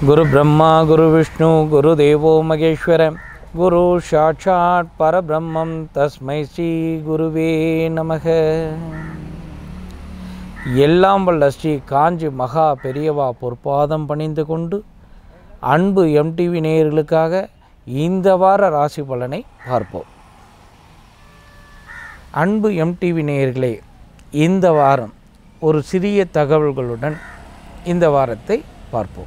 குரு பிரம்மா குரு விஷ்ணு குரு தேவோ மகேஸ்வர குரு சாட்சாத் பரபிரம்மம் தஸ்மை ஸ்ரீ குருவே நமக எல்லாம் வல்ல ஸ்ரீ காஞ்சி மகா பெரியவா பொற்பாதம் பணிந்து கொண்டு அன்பு எம்டிவி நேயர்களுக்காக இந்த வார ராசி பலனை பார்ப்போம் அன்பு எம்டிவி நேயர்களே இந்த வாரம் ஒரு சிறிய தகவல்களுடன் இந்த வாரத்தை பார்ப்போம்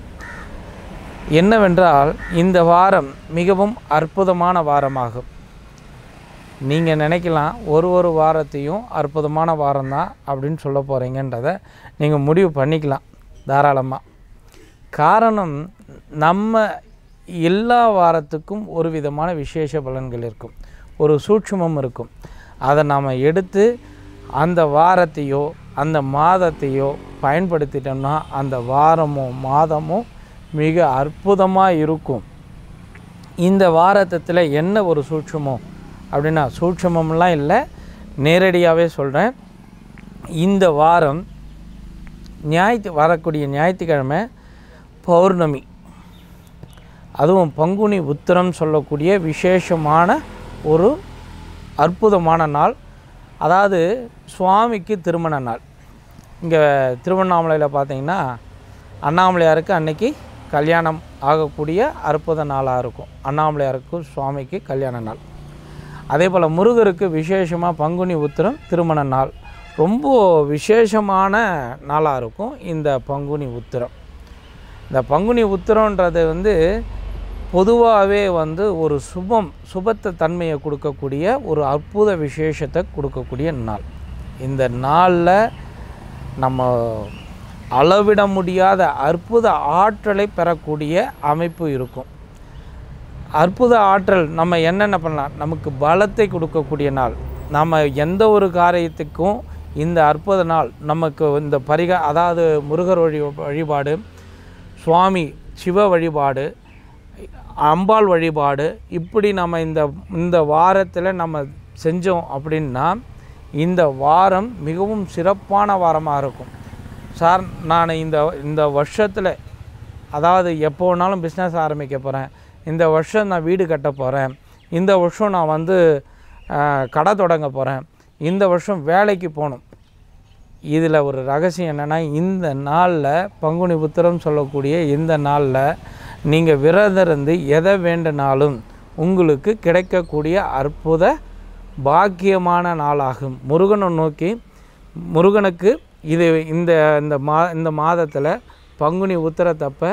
என்னவென்றால் இந்த வாரம் மிகவும் அற்புதமான வாரமாகும் நீங்கள் நினைக்கலாம் ஒரு ஒரு வாரத்தையும் அற்புதமான வாரம்தான் அப்படின்னு சொல்ல போகிறீங்கன்றதை நீங்கள் முடிவு பண்ணிக்கலாம் தாராளமாக காரணம் நம்ம எல்லா வாரத்துக்கும் ஒரு விதமான விசேஷ பலன்கள் இருக்கும் ஒரு சூட்சுமம் இருக்கும் அதை நாம் எடுத்து அந்த வாரத்தையோ அந்த மாதத்தையோ பயன்படுத்திட்டோம்னா அந்த வாரமோ மாதமோ மிக அற்புதமாக இருக்கும் இந்த வாரத்தில் என்ன ஒரு சூட்சுமம் அப்படின்னா சூட்சுமம்லாம் இல்லை நேரடியாகவே சொல்கிறேன் இந்த வாரம் ஞாயிற்று வரக்கூடிய ஞாயிற்றுக்கிழமை பௌர்ணமி அதுவும் பங்குனி உத்திரம் சொல்லக்கூடிய விசேஷமான ஒரு அற்புதமான நாள் அதாவது சுவாமிக்கு திருமண நாள் இங்கே திருவண்ணாமலையில் பார்த்தீங்கன்னா அண்ணாமலையாருக்கு அன்னைக்கு கல்யாணம் ஆகக்கூடிய அற்புத நாளாக இருக்கும் அண்ணாமலையாருக்கு சுவாமிக்கு கல்யாண நாள் அதே போல் முருகருக்கு விசேஷமாக பங்குனி உத்திரம் திருமண நாள் ரொம்ப விசேஷமான நாளாக இருக்கும் இந்த பங்குனி உத்திரம் இந்த பங்குனி உத்திரன்றது வந்து பொதுவாகவே வந்து ஒரு சுபம் சுபத்த தன்மையை கொடுக்கக்கூடிய ஒரு அற்புத விசேஷத்தை கொடுக்கக்கூடிய நாள் இந்த நாளில் நம்ம அளவிட முடியாத அற்புத ஆற்றலை பெறக்கூடிய அமைப்பு இருக்கும் அற்புத ஆற்றல் நம்ம என்னென்ன பண்ணலாம் நமக்கு பலத்தை கொடுக்கக்கூடிய நாள் நம்ம எந்த ஒரு காரியத்துக்கும் இந்த அற்புத நாள் நமக்கு இந்த பரிகா அதாவது முருகர் வழி வழிபாடு சுவாமி சிவ வழிபாடு அம்பாள் வழிபாடு இப்படி நம்ம இந்த இந்த வாரத்தில் நம்ம செஞ்சோம் அப்படின்னா இந்த வாரம் மிகவும் சிறப்பான வாரமாக இருக்கும் சார் நான் இந்த இந்த வருஷத்தில் அதாவது எப்போ வேணாலும் பிஸ்னஸ் ஆரம்பிக்க போகிறேன் இந்த வருஷம் நான் வீடு கட்ட போகிறேன் இந்த வருஷம் நான் வந்து அஹ், கடை தொடங்க போகிறேன் இந்த வருஷம் வேலைக்கு போகணும் இதில் ஒரு ரகசியம் என்னென்னா இந்த நாளில் பங்குனி உத்திரம் சொல்லக்கூடிய இந்த நாளில் நீங்கள் விரதம் இருந்து எதை வேண்டுனாலும் உங்களுக்கு கிடைக்கக்கூடிய அற்புத பாக்கியமான நாளாகும் முருகனை நோக்கி முருகனுக்கு இது இந்த இந்த மா இந்த மாதத்தில் பங்குனி உத்திரத்தப்ப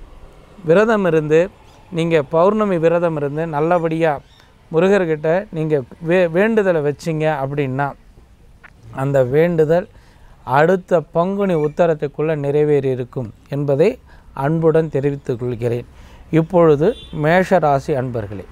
விரதம் இருந்து நீங்கள் பௌர்ணமி விரதம் இருந்து நல்லபடியாக முருகர்கிட்ட நீங்கள் வே வேண்டுதலை வச்சிங்க அப்படின்னா அந்த வேண்டுதல் அடுத்த பங்குனி உத்தரத்துக்குள்ளே நிறைவேறி இருக்கும் என்பதை அன்புடன் தெரிவித்துக் கொள்கிறேன் இப்பொழுது மேஷராசி அன்பர்களே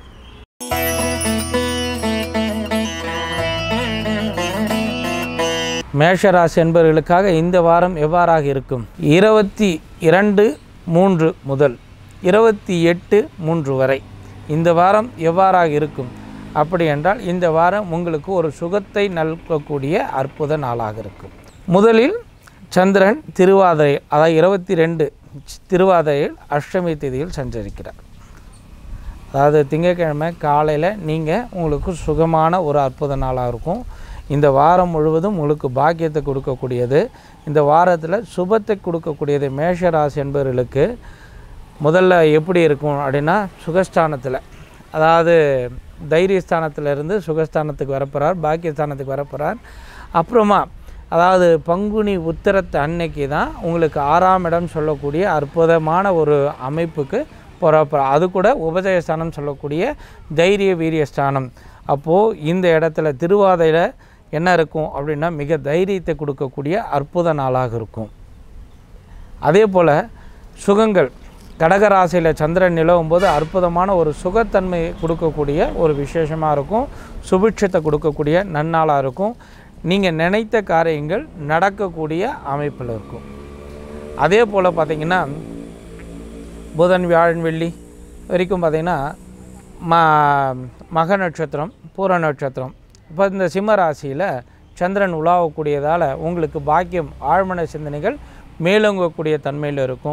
மேஷராசி என்பவர்களுக்காக இந்த வாரம் எவ்வாறாக இருக்கும் இருபத்தி இரண்டு மூன்று முதல் இருபத்தி எட்டு மூன்று வரை இந்த வாரம் எவ்வாறாக இருக்கும் அப்படி என்றால் இந்த வாரம் உங்களுக்கு ஒரு சுகத்தை நல்கக்கூடிய அற்புத நாளாக இருக்கும் முதலில் சந்திரன் திருவாதிரை அதாவது இருபத்தி ரெண்டு திருவாதிரையில் அஷ்டமி தேதியில் சஞ்சரிக்கிறார் அதாவது திங்கட்கிழமை காலையில் நீங்கள் உங்களுக்கு சுகமான ஒரு அற்புத நாளாக இருக்கும் இந்த வாரம் முழுவதும் உங்களுக்கு பாக்கியத்தை கொடுக்கக்கூடியது இந்த வாரத்தில் சுபத்தை கொடுக்கக்கூடியது மேஷராசி என்பவர்களுக்கு முதல்ல எப்படி இருக்கும் அப்படின்னா சுகஸ்தானத்தில் அதாவது தைரியஸ்தானத்திலிருந்து சுகஸ்தானத்துக்கு வரப்போகிறார் பாக்கியஸ்தானத்துக்கு வரப்போகிறார் அப்புறமா அதாவது பங்குனி உத்திரத்து அன்னைக்கு தான் உங்களுக்கு ஆறாம் இடம் சொல்லக்கூடிய அற்புதமான ஒரு அமைப்புக்கு போகிறப்ப அது கூட உபஜயஸ்தானம் சொல்லக்கூடிய தைரிய வீரியஸ்தானம் அப்போது இந்த இடத்துல திருவாதையில் என்ன இருக்கும் அப்படின்னா மிக தைரியத்தை கொடுக்கக்கூடிய அற்புத நாளாக இருக்கும் அதே போல் சுகங்கள் கடகராசியில் சந்திரன் நிலவும் போது அற்புதமான ஒரு சுகத்தன்மை கொடுக்கக்கூடிய ஒரு விசேஷமாக இருக்கும் சுபிட்சத்தை கொடுக்கக்கூடிய நன்னாளாக இருக்கும் நீங்கள் நினைத்த காரியங்கள் நடக்கக்கூடிய அமைப்பில் இருக்கும் அதே போல் பார்த்திங்கன்னா புதன் வியாழன் வெள்ளி வரைக்கும் பார்த்திங்கன்னா ம மக நட்சத்திரம் பூர நட்சத்திரம் இப்போ இந்த சிம்ம ராசியில் சந்திரன் உலாவக்கூடியதால் உங்களுக்கு பாக்கியம் ஆழ்மன சிந்தனைகள் மேலோங்கக்கூடிய தன்மையில் இருக்கும்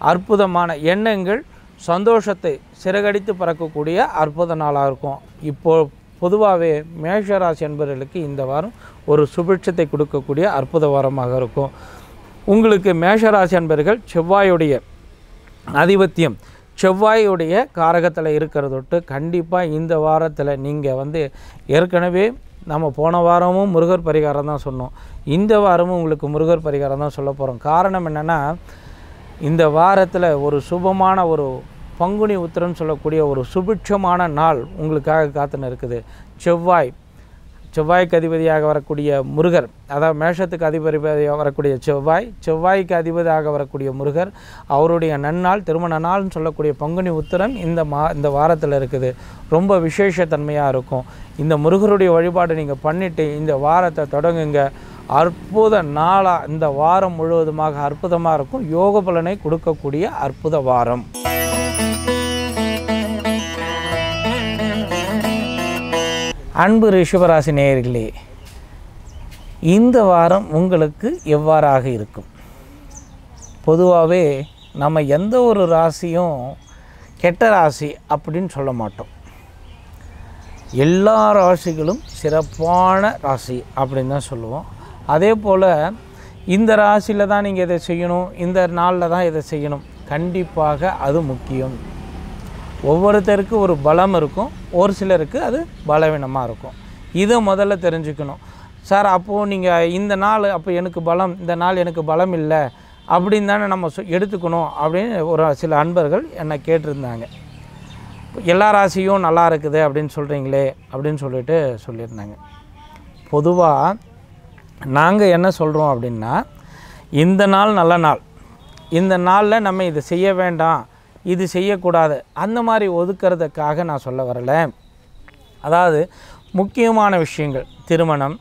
அற்புதமான எண்ணங்கள் சந்தோஷத்தை சிறகடித்து பறக்கக்கூடிய அற்புத நாளாக இருக்கும் இப்போ பொதுவாகவே மேஷராசி என்பவர்களுக்கு இந்த வாரம் ஒரு சுபிட்சத்தை கொடுக்கக்கூடிய அற்புத வாரமாக இருக்கும் உங்களுக்கு மேஷராசி என்பவர்கள் செவ்வாயுடைய ஆதிபத்தியம் செவ்வாயுடைய காரகத்தில் இருக்கிறதொட்டு கண்டிப்பாக இந்த வாரத்தில் நீங்கள் வந்து ஏற்கனவே நம்ம போன வாரமும் முருகர் பரிகாரம் தான் சொன்னோம் இந்த வாரமும் உங்களுக்கு முருகர் பரிகாரம் தான் சொல்ல போகிறோம் காரணம் என்னென்னா இந்த வாரத்தில் ஒரு சுபமான ஒரு பங்குனி உத்திரம்னு சொல்லக்கூடிய ஒரு சுபிட்சமான நாள் உங்களுக்காக காத்துன்னு இருக்குது செவ்வாய் செவ்வாய்க்கு அதிபதியாக வரக்கூடிய முருகர் அதாவது மேஷத்துக்கு அதிபதியாக வரக்கூடிய செவ்வாய் செவ்வாய்க்கு அதிபதியாக வரக்கூடிய முருகர் அவருடைய நன்னாள் திருமண நாள்னு சொல்லக்கூடிய பங்குனி உத்திரம் இந்த மா இந்த வாரத்தில் இருக்குது ரொம்ப விசேஷத்தன்மையாக இருக்கும் இந்த முருகருடைய வழிபாடு நீங்கள் பண்ணிவிட்டு இந்த வாரத்தை தொடங்குங்க அற்புத நாளாக இந்த வாரம் முழுவதுமாக அற்புதமாக இருக்கும் யோக பலனை கொடுக்கக்கூடிய அற்புத வாரம் அன்பு ரிஷபராசி நேயர்களே இந்த வாரம் உங்களுக்கு எவ்வாறாக இருக்கும் பொதுவாகவே நம்ம எந்த ஒரு ராசியும் கெட்ட ராசி அப்படின்னு சொல்ல மாட்டோம் எல்லா ராசிகளும் சிறப்பான ராசி அப்படின்னு தான் சொல்லுவோம் அதே போல் இந்த ராசியில் தான் நீங்கள் இதை செய்யணும் இந்த நாளில் தான் இதை செய்யணும் கண்டிப்பாக அது முக்கியம் ஒவ்வொருத்தருக்கு ஒரு பலம் இருக்கும் ஒரு சிலருக்கு அது பலவீனமாக இருக்கும் இதை முதல்ல தெரிஞ்சுக்கணும் சார் அப்போது நீங்கள் இந்த நாள் அப்போ எனக்கு பலம் இந்த நாள் எனக்கு பலம் இல்லை அப்படின்னு தானே நம்ம சொ- எடுத்துக்கணும் அப்படின்னு ஒரு சில அன்பர்கள் என்னை கேட்டிருந்தாங்க எல்லா ராசியும் நல்லா இருக்குது அப்படின்னு சொல்கிறீங்களே அப்படின்னு சொல்லிட்டு சொல்லியிருந்தாங்க பொதுவாக நாங்கள் என்ன சொல்கிறோம் அப்படின்னா இந்த நாள் நல்ல நாள் இந்த நாளில் நம்ம இது செய்ய வேண்டாம் இது செய்யக்கூடாது அந்த மாதிரி ஒதுக்கிறதுக்காக நான் சொல்ல வரல அதாவது முக்கியமான விஷயங்கள் திருமணம்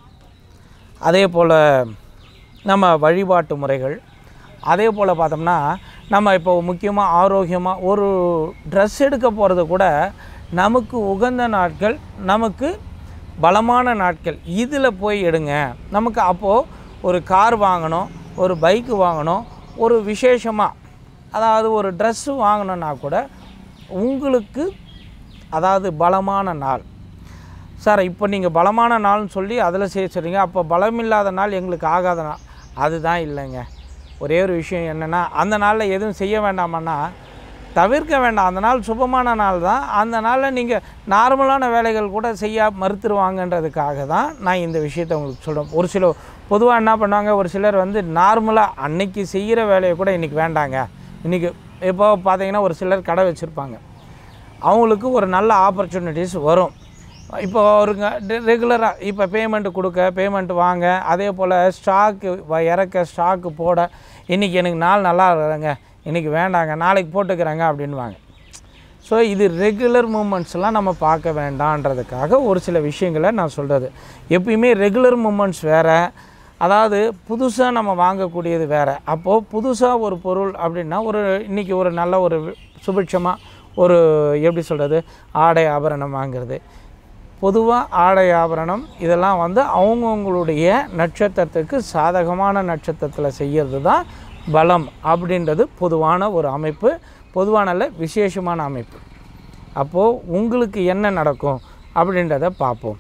அதே போல் நம்ம வழிபாட்டு முறைகள் அதே போல் பார்த்தோம்னா நம்ம இப்போ முக்கியமாக ஆரோக்கியமாக ஒரு ட்ரெஸ் எடுக்க போகிறது கூட நமக்கு உகந்த நாட்கள் நமக்கு பலமான நாட்கள் இதில் போய் எடுங்க நமக்கு அப்போது ஒரு கார் வாங்கணும் ஒரு பைக்கு வாங்கணும் ஒரு விசேஷமாக அதாவது ஒரு ட்ரெஸ்ஸு வாங்கணுன்னா கூட உங்களுக்கு அதாவது பலமான நாள் சார் இப்போ நீங்கள் பலமான நாள்னு சொல்லி அதில் செய்ய சொல்கிறீங்க அப்போ பலம் இல்லாத நாள் எங்களுக்கு ஆகாத நாள் அதுதான் இல்லைங்க ஒரே ஒரு விஷயம் என்னென்னா அந்த நாளில் எதுவும் செய்ய வேண்டாமன்னா தவிர்க்க வேண்டாம் அந்த நாள் சுபமான நாள் தான் அந்த நாளில் நீங்கள் நார்மலான வேலைகள் கூட செய்ய மறுத்துருவாங்கன்றதுக்காக தான் நான் இந்த விஷயத்தை உங்களுக்கு சொல்கிறேன் ஒரு சில பொதுவாக என்ன பண்ணுவாங்க ஒரு சிலர் வந்து நார்மலாக அன்னைக்கு செய்கிற வேலையை கூட இன்றைக்கி வேண்டாங்க இன்றைக்கி இப்போ பார்த்தீங்கன்னா ஒரு சிலர் கடை வச்சுருப்பாங்க அவங்களுக்கு ஒரு நல்ல ஆப்பர்ச்சுனிட்டிஸ் வரும் இப்போ அவருங்க ரெகுலராக இப்போ பேமெண்ட் கொடுக்க பேமெண்ட் வாங்க அதே போல் ஸ்டாக்கு இறக்க ஸ்டாக்கு போட இன்றைக்கி எனக்கு நாள் நல்லா இல்லைங்க இன்றைக்கி வேண்டாங்க நாளைக்கு போட்டுக்கிறேங்க அப்படின்வாங்க ஸோ இது ரெகுலர் மூமெண்ட்ஸ்லாம் நம்ம பார்க்க வேண்டான்றதுக்காக ஒரு சில விஷயங்களை நான் சொல்கிறது எப்பயுமே ரெகுலர் மூமெண்ட்ஸ் வேறு அதாவது புதுசாக நம்ம வாங்கக்கூடியது வேறு அப்போது புதுசாக ஒரு பொருள் அப்படின்னா ஒரு இன்றைக்கி ஒரு நல்ல ஒரு சுபிட்சமாக ஒரு எப்படி சொல்கிறது ஆடை ஆபரணம் வாங்குறது பொதுவாக ஆடை ஆபரணம் இதெல்லாம் வந்து அவங்கவுங்களுடைய நட்சத்திரத்துக்கு சாதகமான நட்சத்திரத்தில் செய்கிறது தான் பலம் அப்படின்றது பொதுவான ஒரு அமைப்பு பொதுவான இல்ல, விசேஷமான அமைப்பு அப்போது உங்களுக்கு என்ன நடக்கும் அப்படின்றத பார்ப்போம்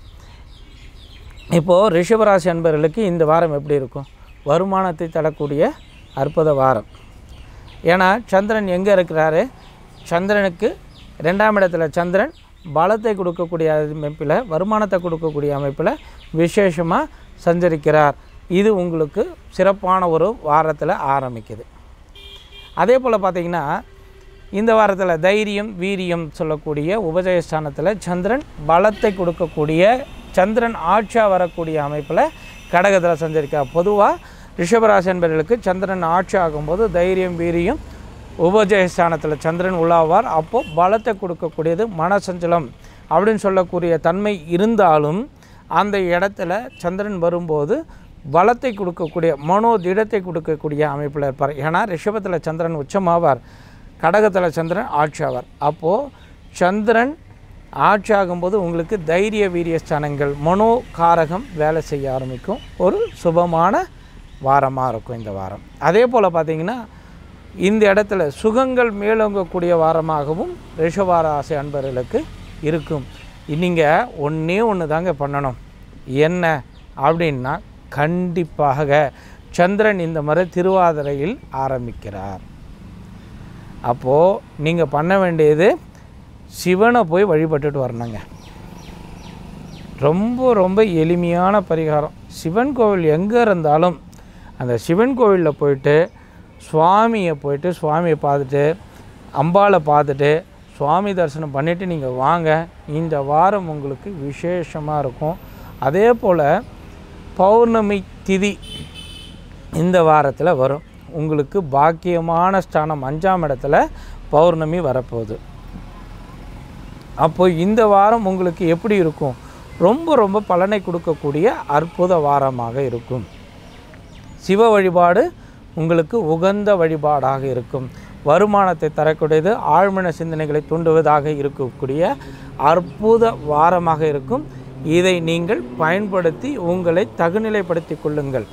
இப்போது ரிஷபராசி அன்பர்களுக்கு இந்த வாரம் எப்படி இருக்கும் வருமானத்தை தரக்கூடிய அற்புத வாரம் ஏன்னா சந்திரன் எங்கே இருக்கிறாரு சந்திரனுக்கு ரெண்டாம் இடத்துல சந்திரன் பலத்தை கொடுக்கக்கூடிய அமைப்பில் வருமானத்தை கொடுக்கக்கூடிய அமைப்பில் விசேஷமாக சஞ்சரிக்கிறார் இது உங்களுக்கு சிறப்பான ஒரு வாரத்தில் ஆரம்பிக்குது அதே போல் பார்த்தீங்கன்னா இந்த வாரத்தில் தைரியம் வீரியம் சொல்லக்கூடிய உபஜயஸ்தானத்தில் சந்திரன் பலத்தை கொடுக்கக்கூடிய சந்திரன் ஆட்சியாக வரக்கூடிய அமைப்பில் கடகத்தில் சஞ்சரிக்கிறார் பொதுவாக ரிஷபராசி என்பவர்களுக்கு சந்திரன் ஆட்சி ஆகும்போது தைரியம் வீரியம் உபஜயஸ்தானத்தில் சந்திரன் உலாவார் அப்போது பலத்தை கொடுக்கக்கூடியது மனசஞ்சலம் அப்படின்னு சொல்லக்கூடிய தன்மை இருந்தாலும் அந்த இடத்துல சந்திரன் வரும்போது பலத்தை கொடுக்கக்கூடிய மனோதிடத்தை கொடுக்கக்கூடிய அமைப்பில் இருப்பார் ஏன்னா ரிஷபத்தில் சந்திரன் உச்சமாவார் கடகத்தில் சந்திரன் ஆட்சி ஆவார் அப்போது சந்திரன் ஆட்சி ஆகும்போது உங்களுக்கு தைரிய வீரிய ஸ்தானங்கள் மனோ காரகம் வேலை செய்ய ஆரம்பிக்கும் ஒரு சுபமான வாரமாக இருக்கும் இந்த வாரம் அதே போல் பார்த்தீங்கன்னா இந்த இடத்துல சுகங்கள் மேலோங்கக்கூடிய வாரமாகவும் ரிஷவாராசி அன்பர்களுக்கு இருக்கும் நீங்கள் ஒன்றே ஒன்று தாங்க பண்ணணும் என்ன அப்படின்னா கண்டிப்பாக சந்திரன் இந்த முறை திருவாதிரையில் ஆரம்பிக்கிறார் அப்போது நீங்கள் பண்ண வேண்டியது சிவனை போய் வழிபட்டுட்டு வரணுங்க ரொம்ப ரொம்ப எளிமையான பரிகாரம் சிவன் கோவில் எங்கே இருந்தாலும் அந்த சிவன் கோவிலில் போயிட்டு சுவாமியை போயிட்டு சுவாமியை பார்த்துட்டு அம்பாளை பார்த்துட்டு சுவாமி தரிசனம் பண்ணிவிட்டு நீங்கள் வாங்க இந்த வாரம் உங்களுக்கு விசேஷமாக இருக்கும் அதே போல் பௌர்ணமி திதி இந்த வாரத்தில் வரும் உங்களுக்கு பாக்கியமான ஸ்தானம் அஞ்சாம் இடத்துல பௌர்ணமி வரப்போகுது அப்போ இந்த வாரம் உங்களுக்கு எப்படி இருக்கும் ரொம்ப ரொம்ப பலனை கொடுக்கக்கூடிய அற்புத வாரமாக இருக்கும் சிவ வழிபாடு உங்களுக்கு உகந்த வழிபாடாக இருக்கும் வருமானத்தை தரக்கூடியது ஆழ்மன சிந்தனைகளை தூண்டுவதாக இருக்கக்கூடிய அற்புத வாரமாக இருக்கும் இதை நீங்கள் பயன்படுத்தி உங்களை தகுநிலைப்படுத்திக் கொள்ளுங்கள்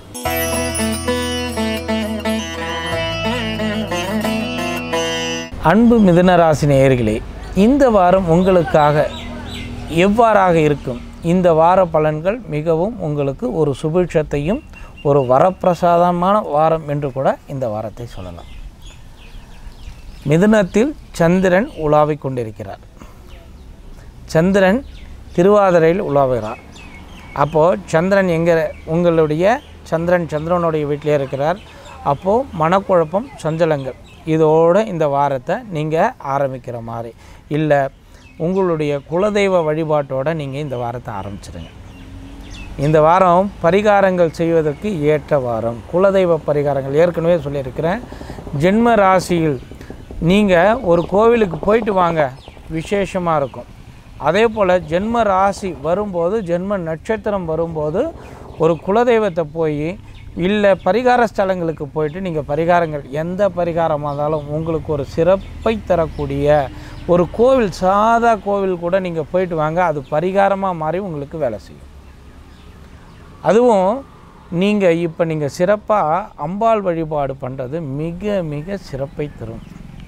அன்பு மிதுனராசி நேயர்களே இந்த வாரம் உங்களுக்காக எவ்வாறாக இருக்கும் இந்த வார பலன்கள் மிகவும் உங்களுக்கு ஒரு சுபிட்சத்தையும் ஒரு வரப்பிரசாதமான வாரம் என்று கூட இந்த வாரத்தை சொல்லலாம் மிதுனத்தில் சந்திரன் உலாவிக் கொண்டிருக்கிறார் சந்திரன் திருவாதிரையில் உலாவுகிறார் அப்போது சந்திரன் எங்கே உங்களுடைய சந்திரன் சந்திரனுடைய வீட்டிலே இருக்கிறார் அப்போது மனக்குழப்பம் சஞ்சலங்கள் இதோடு இந்த வாரத்தை நீங்கள் ஆரம்பிக்கிற மாதிரி இல்லை உங்களுடைய குலதெய்வ வழிபாட்டோடு நீங்கள் இந்த வாரத்தை ஆரம்பிச்சிடுங்க இந்த வாரம் பரிகாரங்கள் செய்வதற்கு ஏற்ற வாரம் குலதெய்வ பரிகாரங்கள் ஏற்கனவே சொல்லியிருக்கிறேன் ஜென்ம ராசியில் நீங்கள் ஒரு கோவிலுக்கு போயிட்டு வாங்க விசேஷமாக இருக்கும் அதே போல் ஜென்ம ராசி வரும்போது ஜென்ம நட்சத்திரம் வரும்போது ஒரு குலதெய்வத்தை போய் இல்லை பரிகார ஸ்தலங்களுக்கு போயிட்டு நீங்கள் பரிகாரங்கள் எந்த பரிகாரமாக இருந்தாலும் உங்களுக்கு ஒரு சிறப்பை தரக்கூடிய ஒரு கோவில் சாதா கோவில் கூட நீங்கள் போயிட்டு வாங்க அது பரிகாரமாக மாறி உங்களுக்கு வேலை செய்யும் அதுவும் நீங்கள் இப்போ நீங்கள் சிறப்பாக அம்பாள் வழிபாடு பண்ணுறது மிக மிக சிறப்பை தரும்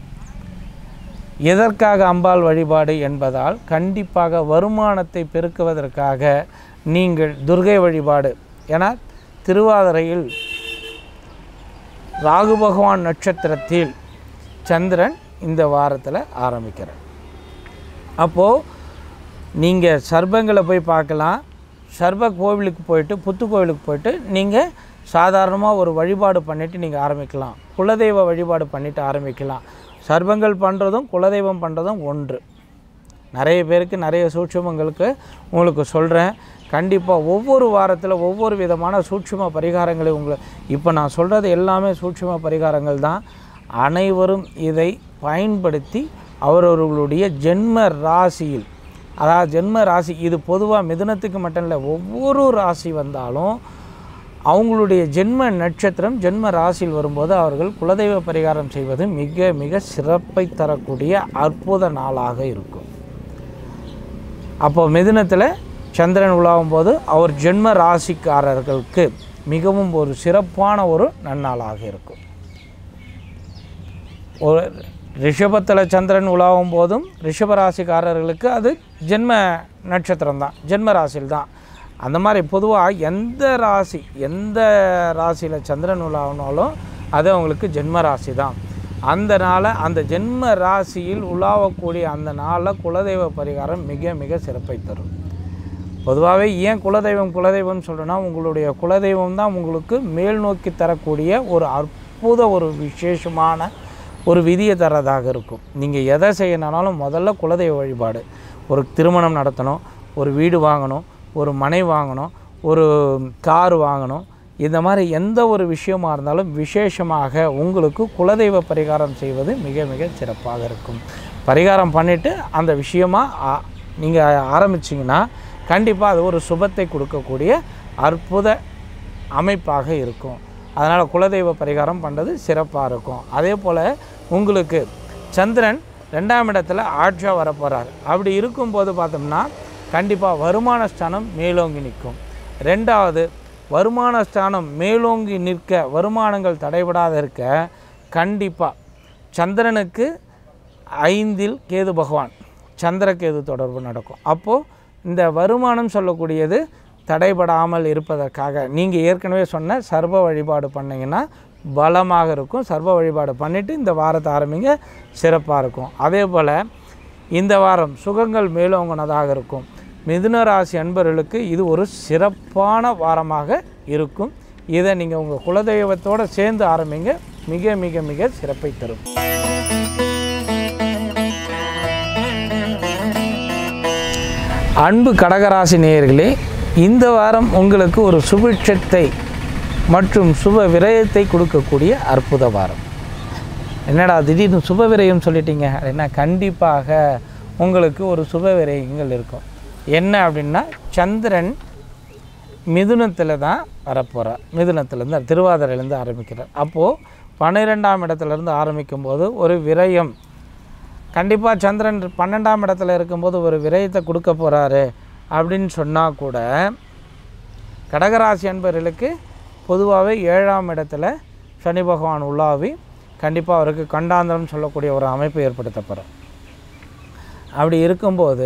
எதற்காக அம்பாள் வழிபாடு என்பதால் கண்டிப்பாக வருமானத்தை பெருக்குவதற்காக நீங்கள் துர்கை வழிபாடு ஏன்னா திருவாதிரையில் ராகு பகவான் நட்சத்திரத்தில் சந்திரன் இந்த வாரத்தில் ஆரம்பிக்கிறார் அப்போது நீங்கள் சர்பங்களை போய் பார்க்கலாம் சர்ப கோவிலுக்கு போயிட்டு புத்து கோவிலுக்கு போயிட்டு நீங்கள் சாதாரணமாக ஒரு வழிபாடு பண்ணிவிட்டு நீங்கள் ஆரம்பிக்கலாம் குலதெய்வ வழிபாடு பண்ணிவிட்டு ஆரம்பிக்கலாம் சர்பங்கள் பண்ணுறதும் குலதெய்வம் பண்ணுறதும் ஒன்று நிறைய பேருக்கு நிறைய சூட்சுமங்களுக்கு உங்களுக்கு சொல்கிறேன் கண்டிப்பாக ஒவ்வொரு வாரத்தில் ஒவ்வொரு விதமான சூட்சும பரிகாரங்களை உங்களை இப்போ நான் சொல்கிறது எல்லாமே சூட்சும பரிகாரங்கள் தான் அனைவரும் இதை பயன்படுத்தி அவரவர்களுடைய ஜென்ம ராசியில் அதாவது ஜென்ம ராசி இது பொதுவாக மிதுனத்துக்கு மட்டும் இல்லை ஒவ்வொரு ராசி வந்தாலும் அவங்களுடைய ஜென்ம நட்சத்திரம் ஜென்ம ராசியில் வரும்போது அவர்கள் குலதெய்வ பரிகாரம் செய்வது மிக மிக சிறப்பை தரக்கூடிய அற்புத நாளாக இருக்கும் அப்போ மிதுனத்தில் சந்திரன் உலாவும் போது அவர் ஜென்ம ராசிக்காரர்களுக்கு மிகவும் ஒரு சிறப்பான ஒரு நன்னாளாக இருக்கும் ஒரு ரிஷபத்தில் சந்திரன் உலாவும் போதும் ரிஷப ராசிக்காரர்களுக்கு அது ஜென்ம நட்சத்திரம் தான் ஜென்ம ராசியில் தான் அந்த மாதிரி பொதுவாக எந்த ராசி எந்த ராசியில் சந்திரன் உலாவினாலும் அது அவங்களுக்கு ஜென்ம ராசி தான் அந்த நாளை அந்த ஜென்ம ராசியில் உலாவக்கூடிய அந்த நாளில் குலதெய்வ பரிகாரம் மிக மிக சிறப்பை தரும் பொதுவாகவே ஏன் குலதெய்வம் குலதெய்வம்னு சொல்கிறேன்னா உங்களுடைய குலதெய்வம் தான் உங்களுக்கு மேல் நோக்கி தரக்கூடிய ஒரு அற்புத ஒரு விசேஷமான ஒரு விதியை தரதாக இருக்கும் நீங்கள் எதை செய்யணுனாலும் முதல்ல குலதெய்வ வழிபாடு ஒரு திருமணம் நடத்தணும் ஒரு வீடு வாங்கணும் ஒரு மனை வாங்கணும் ஒரு கார் வாங்கணும் இந்த மாதிரி எந்த ஒரு விஷயமா இருந்தாலும் விசேஷமாக உங்களுக்கு குலதெய்வ பரிகாரம் செய்வது மிக மிக சிறப்பாக இருக்கும் பரிகாரம் பண்ணிவிட்டு அந்த விஷயமாக நீங்கள் ஆரம்பிச்சிங்கன்னா கண்டிப்பாக அது ஒரு சுபத்தை கொடுக்கக்கூடிய அற்புத அமைப்பாக இருக்கும் அதனால் குலதெய்வ பரிகாரம் பண்ணுறது சிறப்பாக இருக்கும் அதே போல் உங்களுக்கு சந்திரன் ரெண்டாம் இடத்துல ஆட்சியாக வரப்போகிறார் அப்படி இருக்கும்போது பார்த்தோம்னா கண்டிப்பாக வருமான ஸ்தானம் மேலோங்கி நிற்கும் ரெண்டாவது வருமான ஸ்தானம் மேலோங்கி நிற்க வருமானங்கள் தடைபடாத இருக்க கண்டிப்பாக சந்திரனுக்கு ஐந்தில் கேது பகவான் சந்திரகேது தொடர்பு நடக்கும் அப்போது இந்த வருமானம் சொல்லக்கூடியது தடைபடாமல் இருப்பதற்காக நீங்கள் ஏற்கனவே சொன்ன சர்வ வழிபாடு பண்ணிங்கன்னா பலமாக இருக்கும் சர்வ வழிபாடு பண்ணிவிட்டு இந்த வாரத்தை ஆரம்பிங்க சிறப்பாக இருக்கும் அதே போல் இந்த வாரம் சுகங்கள் மேலோங்கினதாக இருக்கும் மிதுன ராசி அன்பர்களுக்கு இது ஒரு சிறப்பான வாரமாக இருக்கும் இதை நீங்கள் உங்கள் குலதெய்வத்தோடு சேர்ந்து ஆரம்பிங்க மிக மிக மிக சிறப்பை தரும் அன்பு கடகராசி நேயர்களே இந்த வாரம் உங்களுக்கு ஒரு சுபிட்சத்தை மற்றும் சுப விரயத்தை கொடுக்கக்கூடிய அற்புத வாரம் என்னடா திடீர்னு சுப விரயம் சொல்லிட்டீங்க அப்படின்னா கண்டிப்பாக உங்களுக்கு ஒரு சுப விரயங்கள் இருக்கும் என்ன அப்படின்னா சந்திரன் மிதுனத்தில் தான் வரப்போகிறார் மிதுனத்துலேருந்து திருவாதிரையிலேருந்து ஆரம்பிக்கிறார் அப்போது பன்னிரெண்டாம் இடத்துலேருந்து ஆரம்பிக்கும் போது ஒரு விரயம் கண்டிப்பாக சந்திரன் பன்னெண்டாம் இடத்துல இருக்கும்போது ஒரு விரயத்தை கொடுக்க போகிறாரு அப்படின்னு சொன்னால் கூட கடகராசி அன்பர்களுக்கு பொதுவாகவே ஏழாம் இடத்துல சனி பகவான் உள்ளாவி கண்டிப்பாக அவருக்கு கண்டாந்திரம் சொல்லக்கூடிய ஒரு அமைப்பு ஏற்படுத்தப்படும் அப்படி இருக்கும்போது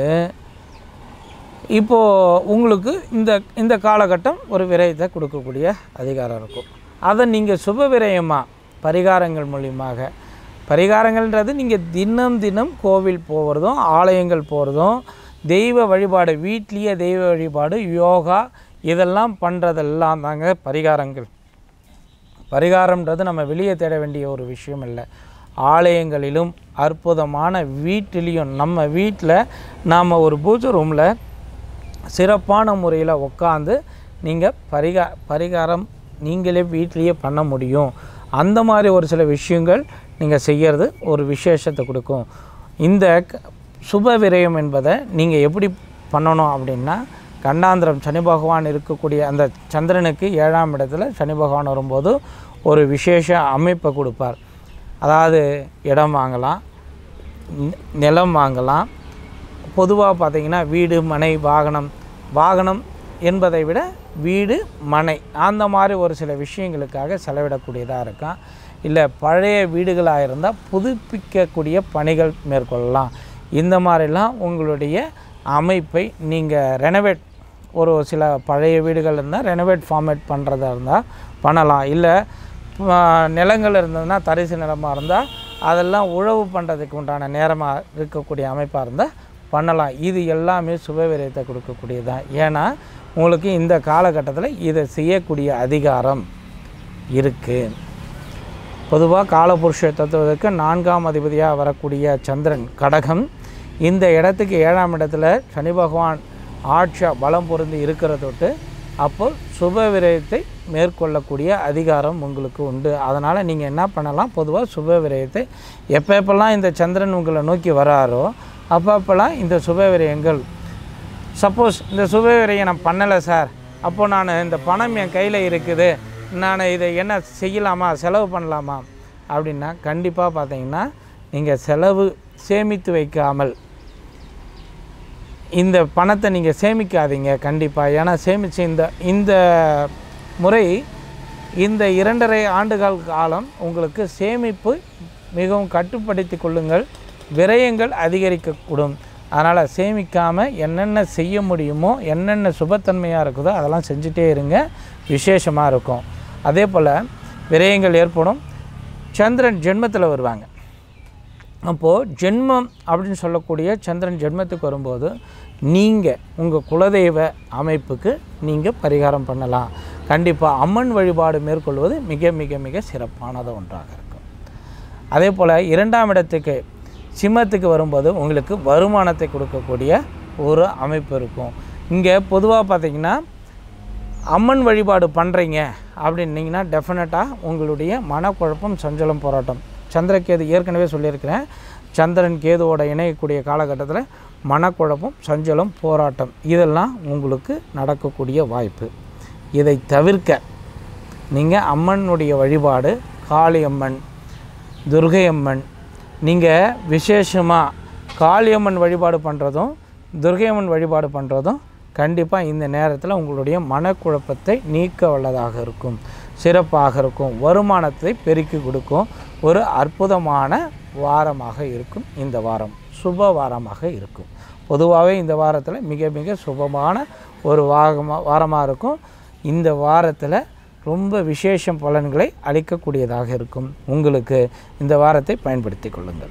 இப்போது உங்களுக்கு இந்த இந்த காலகட்டம் ஒரு விரயத்தை கொடுக்கக்கூடிய அதிகாரம் இருக்கும் அதை நீங்கள் சுப விரயமாக பரிகாரங்கள் மூலியமாக பரிகாரங்கள்ன்றது நீங்கள் தினம் தினம் கோவில் போகிறதும் ஆலயங்கள் போகிறதும் தெய்வ வழிபாடு வீட்லேயே தெய்வ வழிபாடு யோகா இதெல்லாம் பண்ணுறதெல்லாம் தாங்க பரிகாரங்கள் பரிகாரம்ன்றது நம்ம வெளியே தேட வேண்டிய ஒரு விஷயம் இல்லை ஆலயங்களிலும் அற்புதமான வீட்டிலையும் நம்ம வீட்டில் நாம் ஒரு பூஜை ரூமில் சிறப்பான முறையில் உட்காந்து நீங்கள் பரிகா பரிகாரம் நீங்களே வீட்டிலேயே பண்ண முடியும் அந்த மாதிரி ஒரு சில விஷயங்கள் நீங்கள் செய்கிறது ஒரு விசேஷத்தை கொடுக்கும் இந்த க- சுப விரயம் என்பதை நீங்கள் எப்படி பண்ணணும் அப்படின்னா கண்டாந்திரம் சனி பகவான் இருக்கக்கூடிய அந்த சந்திரனுக்கு ஏழாம் இடத்துல சனி பகவான் வரும்போது ஒரு விசேஷ அமைப்பை கொடுப்பார் அதாவது இடம் வாங்கலாம் நி- நிலம் வாங்கலாம் பொதுவாக பார்த்தீங்கன்னா வீடு மனை வாகனம் வாகனம் என்பதை விட வீடு மனை அந்த மாதிரி ஒரு சில விஷயங்களுக்காக செலவிடக்கூடியதாக இருக்கும் இல்லை பழைய வீடுகளாக இருந்தால் புதுப்பிக்கக்கூடிய பணிகள் மேற்கொள்ளலாம் இந்த மாதிரிலாம் உங்களுடைய அமைப்பை நீங்கள் ரெனோவேட் ஒரு சில பழைய வீடுகள் இருந்தால் ரெனோவேட் ஃபார்மேட் பண்ணுறதா இருந்தால் பண்ணலாம் இல்லை ஆ, நிலங்கள் இருந்ததுன்னா தரிசு நிலமாக இருந்தால் அதெல்லாம் உழவு பண்ணுறதுக்கு உண்டான நேரமாக இருக்கக்கூடிய அமைப்பாக இருந்தால் பண்ணலாம் இது எல்லாமே சுபவிரயத்தை கொடுக்கக்கூடியது தான் ஏன்னா உங்களுக்கு இந்த காலகட்டத்தில் இதை செய்யக்கூடிய அதிகாரம் இருக்குது பொதுவாக காலபுருஷ தத்துவத்துக்கு நான்காம் அதிபதியாக வரக்கூடிய சந்திரன் கடகம் இந்த இடத்துக்கு ஏழாம் இடத்துல சனி பகவான் ஆட்சியா பலம் பொருந்தி இருக்கிற தொட்டு அப்போ சுப விரயத்தை மேற்கொள்ளக்கூடிய அதிகாரம் உங்களுக்கு உண்டு அதனால் நீங்கள் என்ன பண்ணலாம் பொதுவாக சுப விரயத்தை எப்போ எப்பெல்லாம் இந்த சந்திரன் உங்களை நோக்கி வராரோ அப்போ அப்போல்லாம் இந்த சுப விரயங்கள் சப்போஸ் இந்த சுப விரயம் நான் பண்ணலை சார் அப்போது நான் இந்த பணம் என் கையில் இருக்குது நான் இதை என்ன செய்யலாமா செலவு பண்ணலாமா அப்படின்னா கண்டிப்பாக பார்த்தீங்கன்னா நீங்கள் செலவு சேமித்து வைக்காமல் இந்த பணத்தை நீங்கள் சேமிக்காதீங்க கண்டிப்பாக ஏன்னா சேமித்து இந்த இந்த முறை இந்த இரண்டரை ஆண்டுகால் காலம் உங்களுக்கு சேமிப்பு மிகவும் கட்டுப்படுத்தி கொள்ளுங்கள் விரயங்கள் அதிகரிக்கக்கூடும் அதனால் சேமிக்காமல் என்னென்ன செய்ய முடியுமோ என்னென்ன சுபத்தன்மையாக இருக்குதோ அதெல்லாம் செஞ்சுட்டே இருங்க விசேஷமாக இருக்கும் அதே போல் விரயங்கள் ஏற்படும் சந்திரன் ஜென்மத்தில் வருவாங்க அப்போது ஜென்மம் அப்படின்னு சொல்லக்கூடிய சந்திரன் ஜென்மத்துக்கு வரும்போது நீங்கள் உங்கள் குலதெய்வ அமைப்புக்கு நீங்கள் பரிகாரம் பண்ணலாம் கண்டிப்பாக அம்மன் வழிபாடு மேற்கொள்வது மிக மிக மிக சிறப்பானது ஒன்றாக இருக்கும் அதே போல் இரண்டாம் இடத்துக்கு சிம்மத்துக்கு வரும்போது உங்களுக்கு வருமானத்தை கொடுக்கக்கூடிய ஒரு அமைப்பு இருக்கும் இங்கே பொதுவாக பார்த்தீங்கன்னா அம்மன் வழிபாடு பண்ணுறீங்க அப்படின்னீங்கன்னா டெஃபினட்டாக உங்களுடைய மனக்குழப்பம் சஞ்சலம் போராட்டம் சந்திரகேது ஏற்கனவே சொல்லியிருக்கிறேன் சந்திரன் கேதுவோட இணையக்கூடிய காலகட்டத்தில் மனக்குழப்பம் சஞ்சலம் போராட்டம் இதெல்லாம் உங்களுக்கு நடக்கக்கூடிய வாய்ப்பு இதை தவிர்க்க நீங்கள் அம்மனுடைய வழிபாடு காளியம்மன் துர்கையம்மன் நீங்கள் விசேஷமாக காளியம்மன் வழிபாடு பண்ணுறதும் துர்கையம்மன் வழிபாடு பண்ணுறதும் கண்டிப்பாக இந்த நேரத்தில் உங்களுடைய மனக்குழப்பத்தை நீக்க வல்லதாக இருக்கும் சிறப்பாக இருக்கும் வருமானத்தை பெருக்கி கொடுக்கும் ஒரு அற்புதமான வாரமாக இருக்கும் இந்த வாரம் சுப வாரமாக இருக்கும் பொதுவாகவே இந்த வாரத்தில் மிக மிக சுபமான ஒரு வாரமாக வாரமாக இருக்கும் இந்த வாரத்தில் ரொம்ப விசேஷம் பலன்களை அளிக்கக்கூடியதாக இருக்கும் உங்களுக்கு இந்த வாரத்தை பயன்படுத்தி கொள்ளுங்கள்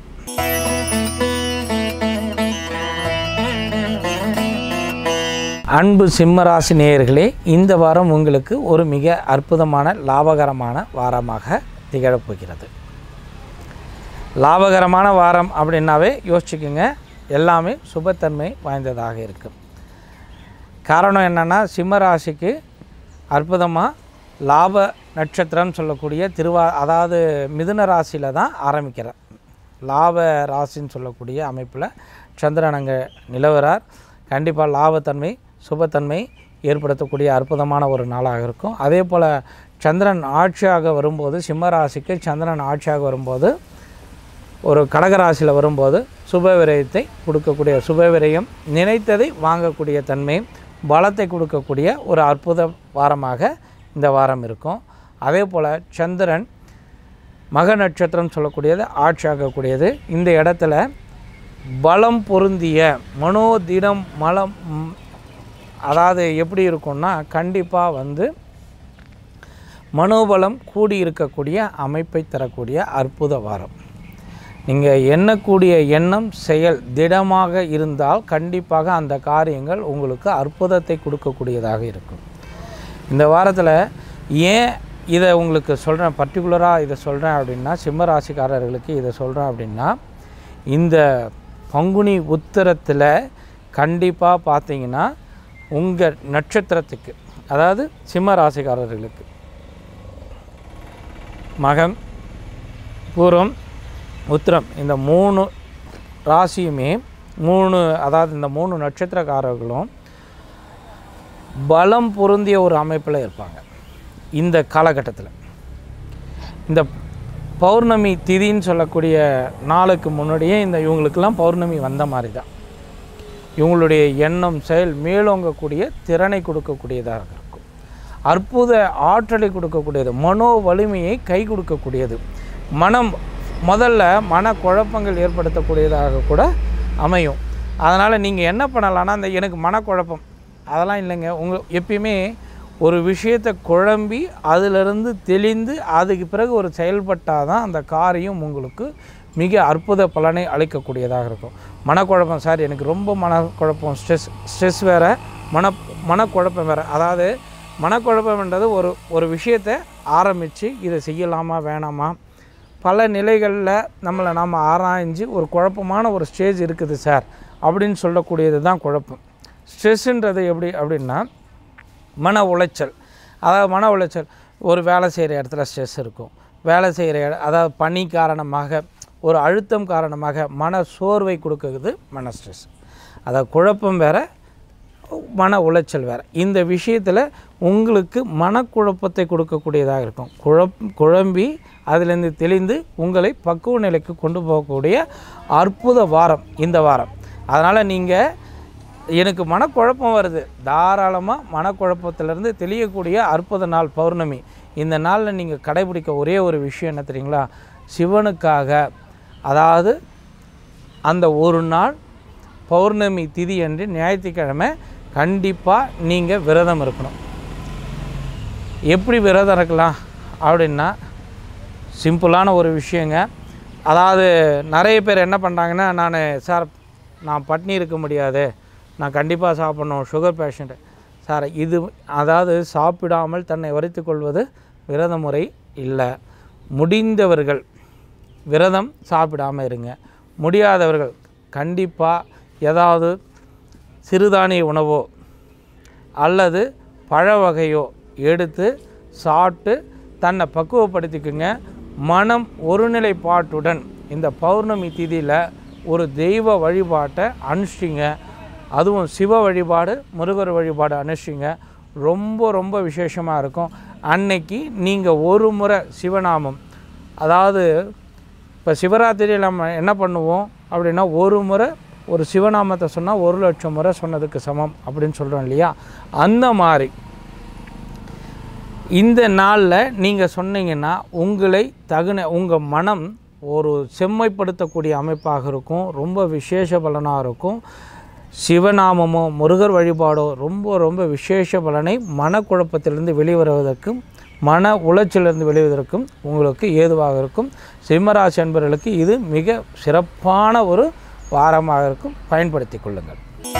அன்பு சிம்மராசி நேயர்களே இந்த வாரம் உங்களுக்கு ஒரு மிக அற்புதமான லாபகரமான வாரமாக திகழப்போகிறது லாபகரமான வாரம் அப்படின்னாவே யோசிச்சுக்கோங்க எல்லாமே சுபத்தன்மை வாய்ந்ததாக இருக்கும் காரணம் என்னென்னா சிம்மராசிக்கு அற்புதமாக லாப நட்சத்திரம் சொல்லக்கூடிய திருவா அதாவது மிதுன ராசியில் தான் ஆரம்பிக்கிறார் லாப ராசின்னு சொல்லக்கூடிய அமைப்பில் சந்திரன் அங்கே நிலவரார் கண்டிப்பாக லாபத்தன்மை சுபத்தன்மை ஏற்படுத்தக்கூடிய அற்புதமான ஒரு நாளாக இருக்கும் அதே போல் சந்திரன் ஆட்சியாக வரும்போது சிம்ம ராசிக்கு சந்திரன் ஆட்சியாக வரும்போது ஒரு கடகராசியில் வரும்போது சுப விரயத்தை கொடுக்கக்கூடிய சுப விரயம் நினைத்ததை வாங்கக்கூடிய தன்மை பலத்தை கொடுக்கக்கூடிய ஒரு அற்புத வாரமாக இந்த வாரம் இருக்கும் அதே போல் சந்திரன் மக நட்சத்திரம் சொல்லக்கூடியது ஆட்சியாகக்கூடியது இந்த இடத்துல பலம் பொருந்திய மனோதிடம் மலம் ம், அதாவது எப்படி இருக்கும்னா கண்டிப்பாக வந்து மனோபலம் கூடி இருக்கக்கூடிய அமைப்பை தரக்கூடிய அற்புத வாரம் நீங்கள் எண்ணக்கூடிய எண்ணம் செயல் திடமாக இருந்தால் கண்டிப்பாக அந்த காரியங்கள் உங்களுக்கு அற்புதத்தை கொடுக்கக்கூடியதாக இருக்கும் இந்த வாரத்தில் ஏன் இதை உங்களுக்கு சொல்கிறேன் பர்டிகுலராக இதை சொல்கிறேன் அப்படின்னா சிம்ம ராசிக்காரர்களுக்கு இதை சொல்கிறேன் அப்படின்னா இந்த பங்குனி உத்தரத்தில் கண்டிப்பாக பார்த்தீங்கன்னா உங்கள் நட்சத்திரத்துக்கு அதாவது சிம்ம ராசிக்காரர்களுக்கு மகம் பூரம் உத்திரம் இந்த மூணு ராசியுமே மூணு அதாவது இந்த மூணு நட்சத்திரக்காரர்களும் பலம் பொருந்திய ஒரு அமைப்பில் இருப்பாங்க இந்த காலகட்டத்தில் இந்த பௌர்ணமி திதின்னு சொல்லக்கூடிய நாளுக்கு முன்னாடியே இந்த இவங்களுக்கெல்லாம் பௌர்ணமி வந்த மாதிரி தான் இவங்களுடைய எண்ணம் செயல் மேலோங்கக்கூடிய திறனை கொடுக்கக்கூடியதாக இருக்கும் அற்புத ஆற்றலை கொடுக்கக்கூடியது மனோ வலிமையை கை கொடுக்கக்கூடியது மனம் முதல்ல மன குழப்பங்கள் ஏற்படுத்தக்கூடியதாக கூட அமையும் அதனால் நீங்கள் என்ன பண்ணலான்னா அந்த எனக்கு மனக்குழப்பம் அதெல்லாம் இல்லைங்க உங்கள் எப்பயுமே ஒரு விஷயத்தை குழம்பி அதிலிருந்து தெளிந்து அதுக்கு பிறகு ஒரு செயல்பட்டால் தான் அந்த காரியம் உங்களுக்கு மிக அற்புத பலனை அளிக்கக்கூடியதாக இருக்கும் மனக்குழப்பம் சார் எனக்கு ரொம்ப மனக்குழப்பம் ஸ்ட்ரெஸ் ஸ்ட்ரெஸ் வேறு மன மனக்குழப்பம் வேறு அதாவது மனக்குழப்பம்ன்றது ஒரு ஒரு விஷயத்தை ஆரம்பித்து இதை செய்யலாமா வேணாமா பல நிலைகளில் நம்மளை நாம் ஆராய்ஞ்சு ஒரு குழப்பமான ஒரு ஸ்டேஜ் இருக்குது சார் அப்படின்னு சொல்லக்கூடியது தான் குழப்பம் ஸ்ட்ரெஸ்ஸுன்றது எப்படி அப்படின்னா மன உளைச்சல் அதாவது மன உளைச்சல் ஒரு வேலை செய்கிற இடத்துல ஸ்ட்ரெஸ் இருக்கும் வேலை செய்கிற இட அதாவது பணி காரணமாக ஒரு அழுத்தம் காரணமாக மன சோர்வை கொடுக்குறது மன ஸ்ட்ரெஸ் அதாவது குழப்பம் வேறு மன உளைச்சல் வேறு இந்த விஷயத்தில் உங்களுக்கு மனக்குழப்பத்தை கொடுக்கக்கூடியதாக இருக்கும் குழப் குழம்பி அதிலிருந்து தெளிந்து உங்களை பக்குவ நிலைக்கு கொண்டு போகக்கூடிய அற்புத வாரம் இந்த வாரம் அதனால் நீங்கள் எனக்கு மனக்குழப்பம் வருது தாராளமாக மனக்குழப்பத்திலேருந்து தெளியக்கூடிய அற்புத நாள் பௌர்ணமி இந்த நாளில் நீங்கள் கடைபிடிக்க ஒரே ஒரு விஷயம் என்ன தெரியுங்களா சிவனுக்காக அதாவது அந்த ஒரு நாள் பௌர்ணமி திதி அன்று ஞாயிற்றுக்கிழமை கண்டிப்பாக நீங்கள் விரதம் இருக்கணும் எப்படி விரதம் இருக்கலாம் அப்படின்னா சிம்பிளான ஒரு விஷயங்க அதாவது நிறைய பேர் என்ன பண்ணுறாங்கன்னா நான் சார் நான் பட்னி இருக்க முடியாது நான் கண்டிப்பாக சாப்பிடணும் சுகர் பேஷண்ட்டு சார் இது அதாவது சாப்பிடாமல் தன்னை வரித்துக் கொள்வது விரத முறை இல்லை முடிந்தவர்கள் விரதம் சாப்பிடாமல் இருங்க முடியாதவர்கள் கண்டிப்பாக ஏதாவது சிறுதானிய உணவோ அல்லது பழ வகையோ எடுத்து சாப்பிட்டு தன்னை பக்குவப்படுத்திக்குங்க மனம் ஒருநிலைப்பாட்டுடன் இந்த பௌர்ணமி திதியில் ஒரு தெய்வ வழிபாட்டை அனுஷ்டிங்க அதுவும் சிவ வழிபாடு முருகர் வழிபாடு அனுஷ்டிங்க ரொம்ப ரொம்ப விசேஷமாக இருக்கும் அன்னைக்கு நீங்கள் ஒரு முறை சிவநாமம் அதாவது இப்போ சிவராத்திரியில் நம்ம என்ன பண்ணுவோம் அப்படின்னா ஒரு முறை ஒரு சிவநாமத்தை சொன்னால் ஒரு லட்சம் முறை சொன்னதுக்கு சமம் அப்படின்னு சொல்கிறோம் இல்லையா அந்த மாதிரி இந்த நாளில் நீங்கள் சொன்னீங்கன்னா உங்களை தகுன உங்கள் மனம் ஒரு செம்மைப்படுத்தக்கூடிய அமைப்பாக இருக்கும் ரொம்ப விசேஷ பலனாக இருக்கும் சிவநாமமோ முருகர் வழிபாடோ ரொம்ப ரொம்ப விசேஷ பலனை மனக்குழப்பத்திலிருந்து வெளிவருவதற்கும் மன உளைச்சலிருந்து வெளிவதற்கும் உங்களுக்கு ஏதுவாக இருக்கும் சிம்மராசி அன்பர்களுக்கு இது மிக சிறப்பான ஒரு வாரமாக இருக்கும் பயன்படுத்தி கொள்ளுங்கள்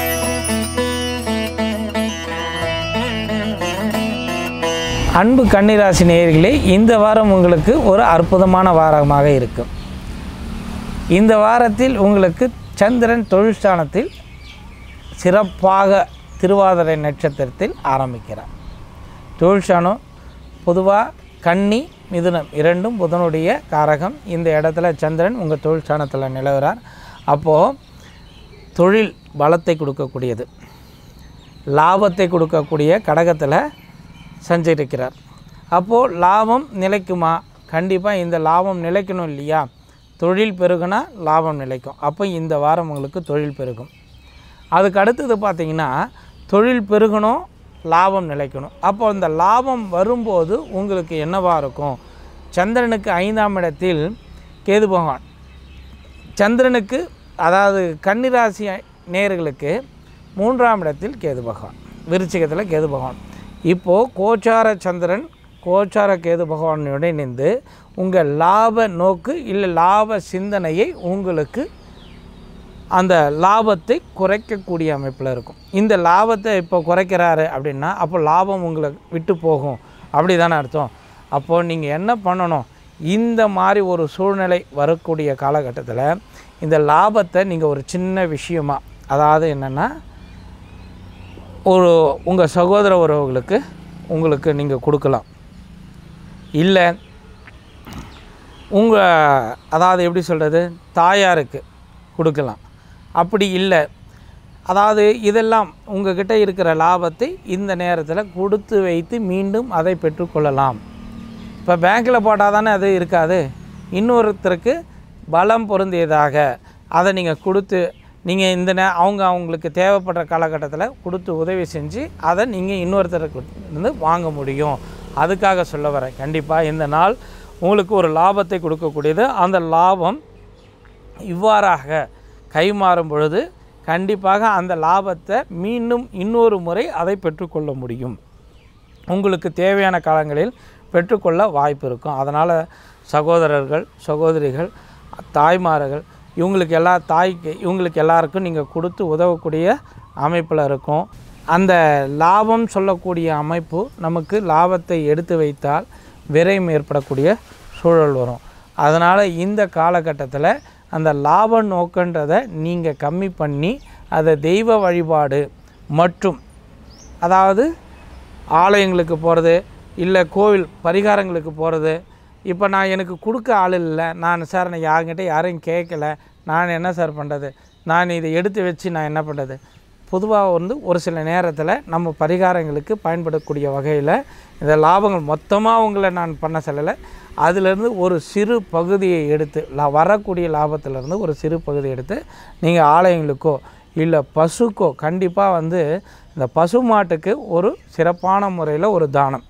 அன்பு கன்னிராசி நேயர்களே இந்த வாரம் உங்களுக்கு ஒரு அற்புதமான வாரமாக இருக்கும் இந்த வாரத்தில் உங்களுக்கு சந்திரன் தொழில் ஸ்தானத்தில் சிறப்பாக திருவாதிரை நட்சத்திரத்தில் ஆரம்பிக்கிறார் தொழில் ஸ்தானம் பொதுவாக கன்னி மிதுனம் இரண்டும் புதனுடைய காரகம் இந்த இடத்துல சந்திரன் உங்கள் தொழில் ஸ்தானத்தில் நிலவுறார் அப்போது தொழில் பலத்தை கொடுக்கக்கூடியது லாபத்தை கொடுக்கக்கூடிய கடகத்தில் சஞ்சரிக்கிறார் அப்போது லாபம் நிலைக்குமா கண்டிப்பாக இந்த லாபம் நிலைக்கணும் இல்லையா தொழில் பெருகுனா லாபம் நிலைக்கும் அப்போ இந்த வாரம் உங்களுக்கு தொழில் பெருகும் அதுக்கு அடுத்தது பார்த்திங்கன்னா தொழில் பெருகணும் லாபம் நிலைக்கணும் அப்போ இந்த லாபம் வரும்போது உங்களுக்கு என்னவாக இருக்கும் சந்திரனுக்கு ஐந்தாம் இடத்தில் கேது பகவான் சந்திரனுக்கு அதாவது கன்னிராசி நேர்களுக்கு மூன்றாம் இடத்தில் கேது பகவான் விருச்சிகத்தில் கேது பகவான் இப்போது கோச்சார சந்திரன் கோச்சார கேது பகவானோட இணைந்து உங்கள் லாப நோக்கு இல்லை லாப சிந்தனையை உங்களுக்கு அந்த லாபத்தை குறைக்கக்கூடிய அமைப்பில் இருக்கும் இந்த லாபத்தை இப்போ குறைக்கிறாரு அப்படின்னா அப்போ லாபம் உங்களை விட்டு போகும் அப்படி தானே அர்த்தம் அப்போது நீங்கள் என்ன பண்ணணும் இந்த மாதிரி ஒரு சூழ்நிலை வரக்கூடிய காலகட்டத்தில் இந்த லாபத்தை நீங்கள் ஒரு சின்ன விஷயமா அதாவது என்னென்னா ஒரு உங்கள் சகோதர உறவுகளுக்கு உங்களுக்கு நீங்கள் கொடுக்கலாம் இல்லை உங்கள் அதாவது எப்படி சொல்கிறது தாயாருக்கு கொடுக்கலாம் அப்படி இல்லை அதாவது இதெல்லாம் உங்ககிட்ட இருக்கிற லாபத்தை இந்த நேரத்தில் கொடுத்து வைத்து மீண்டும் அதை பெற்றுக்கொள்ளலாம் இப்போ பேங்க்கில் போட்டால் தானே அது இருக்காது இன்னொருத்தருக்கு பலம் பொருந்தியதாக அதை நீங்கள் கொடுத்து நீங்கள் இந்த நே அவங்க அவங்களுக்கு தேவைப்படுற காலகட்டத்தில் கொடுத்து உதவி செஞ்சு அதை நீங்கள் இன்னொருத்தருக்கு இருந்து வாங்க முடியும் அதுக்காக சொல்ல வரேன் கண்டிப்பாக இந்த நாள் உங்களுக்கு ஒரு லாபத்தை கொடுக்கக்கூடியது அந்த லாபம் இவ்வாறாக கைமாறும் பொழுது கண்டிப்பாக அந்த லாபத்தை மீண்டும் இன்னொரு முறை அதை பெற்றுக்கொள்ள முடியும் உங்களுக்கு தேவையான காலங்களில் பெற்றுக்கொள்ள வாய்ப்பு இருக்கும் அதனால் சகோதரர்கள் சகோதரிகள் தாய்மார்கள் இவங்களுக்கு எல்லா தாய்க்கு இவங்களுக்கு எல்லாருக்கும் நீங்கள் கொடுத்து உதவக்கூடிய அமைப்பில் இருக்கும் அந்த லாபம் சொல்லக்கூடிய அமைப்பு நமக்கு லாபத்தை எடுத்து வைத்தால் விரயம் ஏற்படக்கூடிய சூழல் வரும் அதனால் இந்த காலகட்டத்தில் அந்த லாப நோக்கன்றதை நீங்கள் கம்மி பண்ணி அதை தெய்வ வழிபாடு மற்றும் அதாவது ஆலயங்களுக்கு போகிறது இல்லை கோவில் பரிகாரங்களுக்கு போகிறது இப்போ நான் எனக்கு கொடுக்க ஆள் இல்லை நான் சார் நான் யாருங்கிட்ட யாரையும் கேட்கல நான் என்ன சார் பண்ணுறது நான் இதை எடுத்து வச்சு நான் என்ன பண்ணுறது பொதுவாக வந்து ஒரு சில நேரத்தில் நம்ம பரிகாரங்களுக்கு பயன்படக்கூடிய வகையில் இந்த லாபங்கள் மொத்தமாக உங்களை நான் பண்ண சொல்லலை அதிலிருந்து ஒரு சிறு பகுதியை எடுத்து லா வரக்கூடிய லாபத்திலேருந்து ஒரு சிறு பகுதி எடுத்து நீங்கள் ஆலயங்களுக்கோ இல்லை பசுக்கோ கண்டிப்பாக வந்து இந்த பசு மாட்டுக்கு ஒரு சிறப்பான முறையில் ஒரு தானம்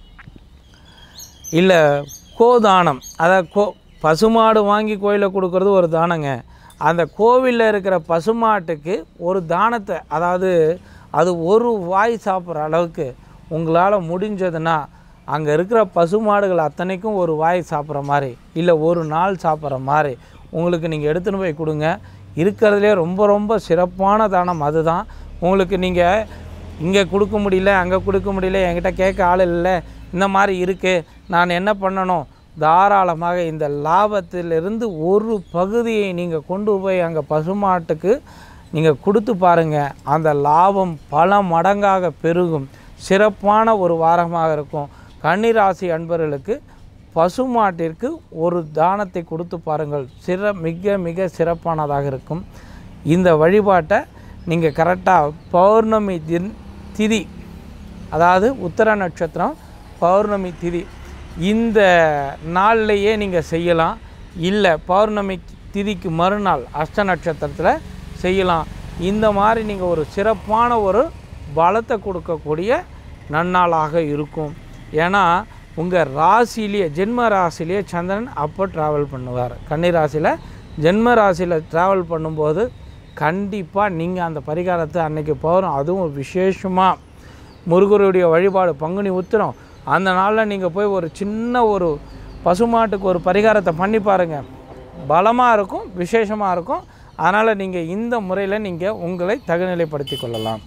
இல்லை கோதானம் அதாவது கோ பசுமாடு வாங்கி கோயிலில் கொடுக்கறது ஒரு தானங்க அந்த கோவிலில் இருக்கிற பசுமாட்டுக்கு ஒரு தானத்தை அதாவது அது ஒரு வாய் சாப்பிட்ற அளவுக்கு உங்களால் முடிஞ்சதுன்னா அங்கே இருக்கிற பசுமாடுகள் அத்தனைக்கும் ஒரு வாய் சாப்பிட்ற மாதிரி இல்லை ஒரு நாள் சாப்பிட்ற மாதிரி உங்களுக்கு நீங்கள் எடுத்துன்னு போய் கொடுங்க இருக்கிறதுலே ரொம்ப ரொம்ப சிறப்பான தானம் அதுதான் உங்களுக்கு நீங்கள் இங்கே கொடுக்க முடியல அங்கே கொடுக்க முடியல என்கிட்ட கேட்க ஆள் இல்லை இந்த மாதிரி இருக்குது நான் என்ன பண்ணணும் தாராளமாக இந்த லாபத்திலிருந்து ஒரு பகுதியை நீங்கள் கொண்டு போய் அங்கே பசுமாட்டுக்கு நீங்கள் கொடுத்து பாருங்கள் அந்த லாபம் பல மடங்காக பெருகும் சிறப்பான ஒரு வாரமாக இருக்கும் கன்னிராசி அன்பர்களுக்கு பசுமாட்டிற்கு ஒரு தானத்தை கொடுத்து பாருங்கள் சிற மிக மிக சிறப்பானதாக இருக்கும் இந்த வழிபாட்டை நீங்கள் கரெக்டாக பௌர்ணமி தின் திதி அதாவது உத்தர நட்சத்திரம் பௌர்ணமி திதி இந்த நாள்லையே நீங்கள் செய்யலாம் இல்லை பௌர்ணமி திதிக்கு மறுநாள் அஷ்ட நட்சத்திரத்தில் செய்யலாம் இந்த மாதிரி நீங்கள் ஒரு சிறப்பான ஒரு பலத்தை கொடுக்கக்கூடிய நன்னாளாக இருக்கும் ஏன்னா உங்கள் ராசிலேயே ஜென்ம ராசிலேயே சந்திரன் அப்போ ட்ராவல் பண்ணுவார் கன்னி ராசியில் ஜென்ம ராசியில் ட்ராவல் பண்ணும்போது கண்டிப்பாக நீங்கள் அந்த பரிகாரத்தை அன்னைக்கு போகிறோம் அதுவும் விசேஷமாக முருகருடைய வழிபாடு பங்குனி உத்திரம் அந்த நாளில் நீங்கள் போய் ஒரு சின்ன ஒரு பசுமாட்டுக்கு ஒரு பரிகாரத்தை பண்ணி பாருங்கள் பலமாக இருக்கும் விசேஷமாக இருக்கும் அதனால் நீங்கள் இந்த முறையில் நீங்கள் உங்களை தகுநிலைப்படுத்தி கொள்ளலாம்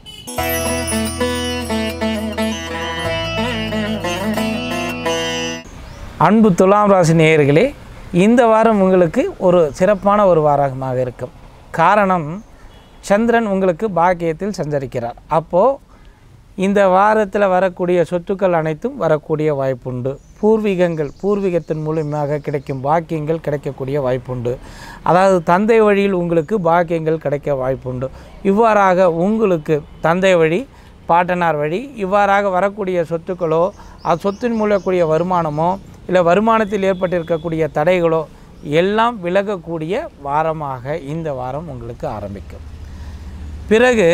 அன்பு துலாம் ராசி நேயர்களே இந்த வாரம் உங்களுக்கு ஒரு சிறப்பான ஒரு வாரமாக இருக்கும் காரணம் சந்திரன் உங்களுக்கு பாக்கியத்தில் சஞ்சரிக்கிறார் அப்போது இந்த வாரத்தில் வரக்கூடிய சொத்துக்கள் அனைத்தும் வரக்கூடிய வாய்ப்புண்டு பூர்வீகங்கள் பூர்வீகத்தின் மூலியமாக கிடைக்கும் பாக்கியங்கள் கிடைக்கக்கூடிய வாய்ப்புண்டு அதாவது தந்தை வழியில் உங்களுக்கு பாக்கியங்கள் கிடைக்க வாய்ப்புண்டு இவ்வாறாக உங்களுக்கு தந்தை வழி பாட்டனார் வழி இவ்வாறாக வரக்கூடிய சொத்துக்களோ அது சொத்தின் மூலக்கூடிய வருமானமோ இல்லை வருமானத்தில் ஏற்பட்டிருக்கக்கூடிய தடைகளோ எல்லாம் விலகக்கூடிய வாரமாக இந்த வாரம் உங்களுக்கு ஆரம்பிக்கும் பிறகு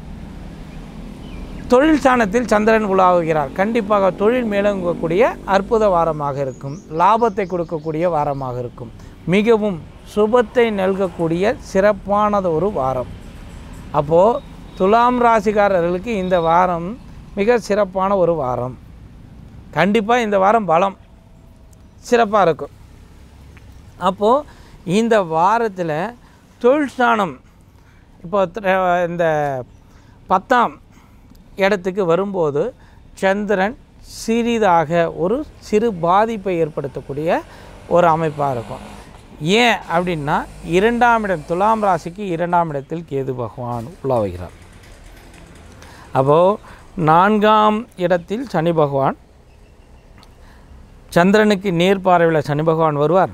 தொழில் ஸ்தானத்தில் சந்திரன் உலாவுகிறார் கண்டிப்பாக தொழில் மேலோங்கக்கூடிய அற்புத வாரமாக இருக்கும் லாபத்தை கொடுக்கக்கூடிய வாரமாக இருக்கும் மிகவும் சுபத்தை நல்கக்கூடிய சிறப்பானது ஒரு வாரம் அப்போது துலாம் ராசிக்காரர்களுக்கு இந்த வாரம் மிக சிறப்பான ஒரு வாரம் கண்டிப்பாக இந்த வாரம் பலம் சிறப்பாக இருக்கும் அப்போது இந்த வாரத்தில் தொழில் ஸ்தானம் இப்போ த- இந்த பத்தாம் இடத்துக்கு வரும்போது சந்திரன் சிறிதாக ஒரு சிறு பாதிப்பை ஏற்படுத்தக்கூடிய ஒரு அமைப்பாக இருக்கும் ஏன் அப்படின்னா இரண்டாம் இடம் துலாம் ராசிக்கு இரண்டாம் இடத்தில் கேது பகவான் உலாவுகிறார் அப்போது நான்காம் இடத்தில் சனி பகவான் சந்திரனுக்கு நேர்பார்வையில் சனி பகவான் வருவார்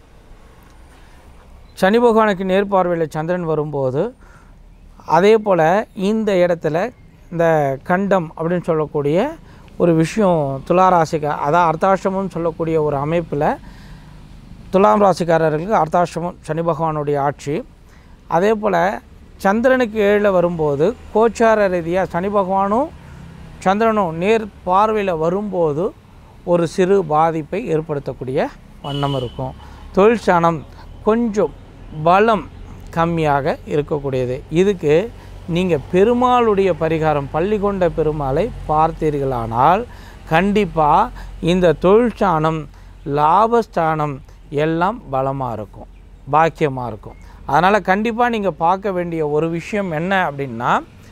சனி பகவானுக்கு நேர்பார்வையில் சந்திரன் வரும்போது அதே போல் இந்த இடத்துல இந்த கண்டம் அப்படின்னு சொல்லக்கூடிய ஒரு விஷயம் துளாராசிக்கா அதான் அர்த்தாஷ்டமம்னு சொல்லக்கூடிய ஒரு அமைப்பில் துலாம் ராசிக்காரர்களுக்கு அர்த்தாஷ்டமம் சனி பகவானுடைய ஆட்சி அதே போல் சந்திரனுக்கு ஏழில் வரும்போது கோச்சார ரீதியாக சனி பகவானும் சந்திரனும் நேர் பார்வையில் வரும்போது ஒரு சிறு பாதிப்பை ஏற்படுத்தக்கூடிய வண்ணம் இருக்கும் தொழில் ஸ்தானம் கொஞ்சம் பலம் கம்மியாக இருக்கக்கூடியது இதுக்கு நீங்கள் பெருமாளுடைய பரிகாரம் பள்ளி கொண்ட பெருமாளை பார்த்தீர்களானால் கண்டிப்பாக இந்த தொழில் ஸ்தானம் லாபஸ்தானம் எல்லாம் பலமாக இருக்கும் பாக்கியமாக இருக்கும் அதனால் கண்டிப்பாக நீங்கள் பார்க்க வேண்டிய ஒரு விஷயம் என்ன அப்படின்னா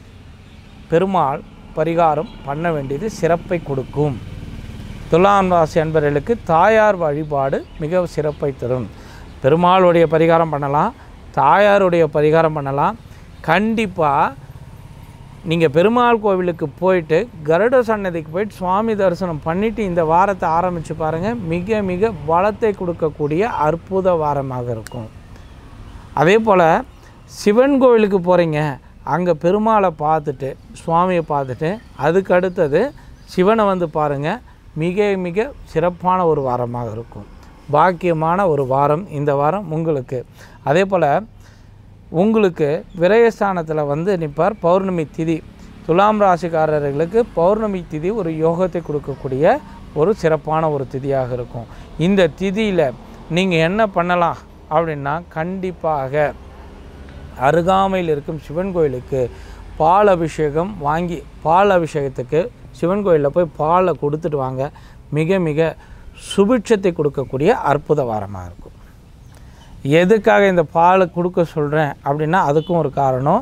பெருமாள் பரிகாரம் பண்ண வேண்டியது சிறப்பை கொடுக்கும் துலாம் ராசி அன்பர்களுக்கு தாயார் வழிபாடு மிக சிறப்பை தரும் பெருமாளுடைய பரிகாரம் பண்ணலாம் தாயாருடைய பரிகாரம் பண்ணலாம் கண்டிப்பாக நீங்கள் பெருமாள் கோவிலுக்கு போயிட்டு கருட சன்னதிக்கு போயிட்டு சுவாமி தரிசனம் பண்ணிவிட்டு இந்த வாரத்தை ஆரம்பித்து பாருங்கள் மிக மிக பலத்தை கொடுக்கக்கூடிய அற்புத வாரமாக இருக்கும் அதே போல் சிவன் கோவிலுக்கு போகிறீங்க அங்கே பெருமாளை பார்த்துட்டு சுவாமியை பார்த்துட்டு அதுக்கு அடுத்தது சிவனை வந்து பாருங்கள் மிக மிக சிறப்பான ஒரு வாரமாக இருக்கும் பாக்கியமான ஒரு வாரம் இந்த வாரம் உங்களுக்கு அதே போல் உங்களுக்கு விரயஸ்தானத்தில் வந்து நிற்பார் பௌர்ணமி திதி துலாம் ராசிக்காரர்களுக்கு பௌர்ணமி திதி ஒரு யோகத்தை கொடுக்கக்கூடிய ஒரு சிறப்பான ஒரு திதியாக இருக்கும் இந்த திதியில் நீங்கள் என்ன பண்ணலாம் அப்படின்னா கண்டிப்பாக அருகாமையில் இருக்கும் சிவன் கோயிலுக்கு பால் அபிஷேகம் வாங்கி பால் அபிஷேகத்துக்கு சிவன் கோயிலில் போய் பாலை கொடுத்துட்டு வாங்க மிக மிக சுபிட்சத்தை கொடுக்கக்கூடிய அற்புத வாரமாக இருக்கும் எதுக்காக இந்த பாலை கொடுக்க சொல்கிறேன் அப்படின்னா அதுக்கும் ஒரு காரணம்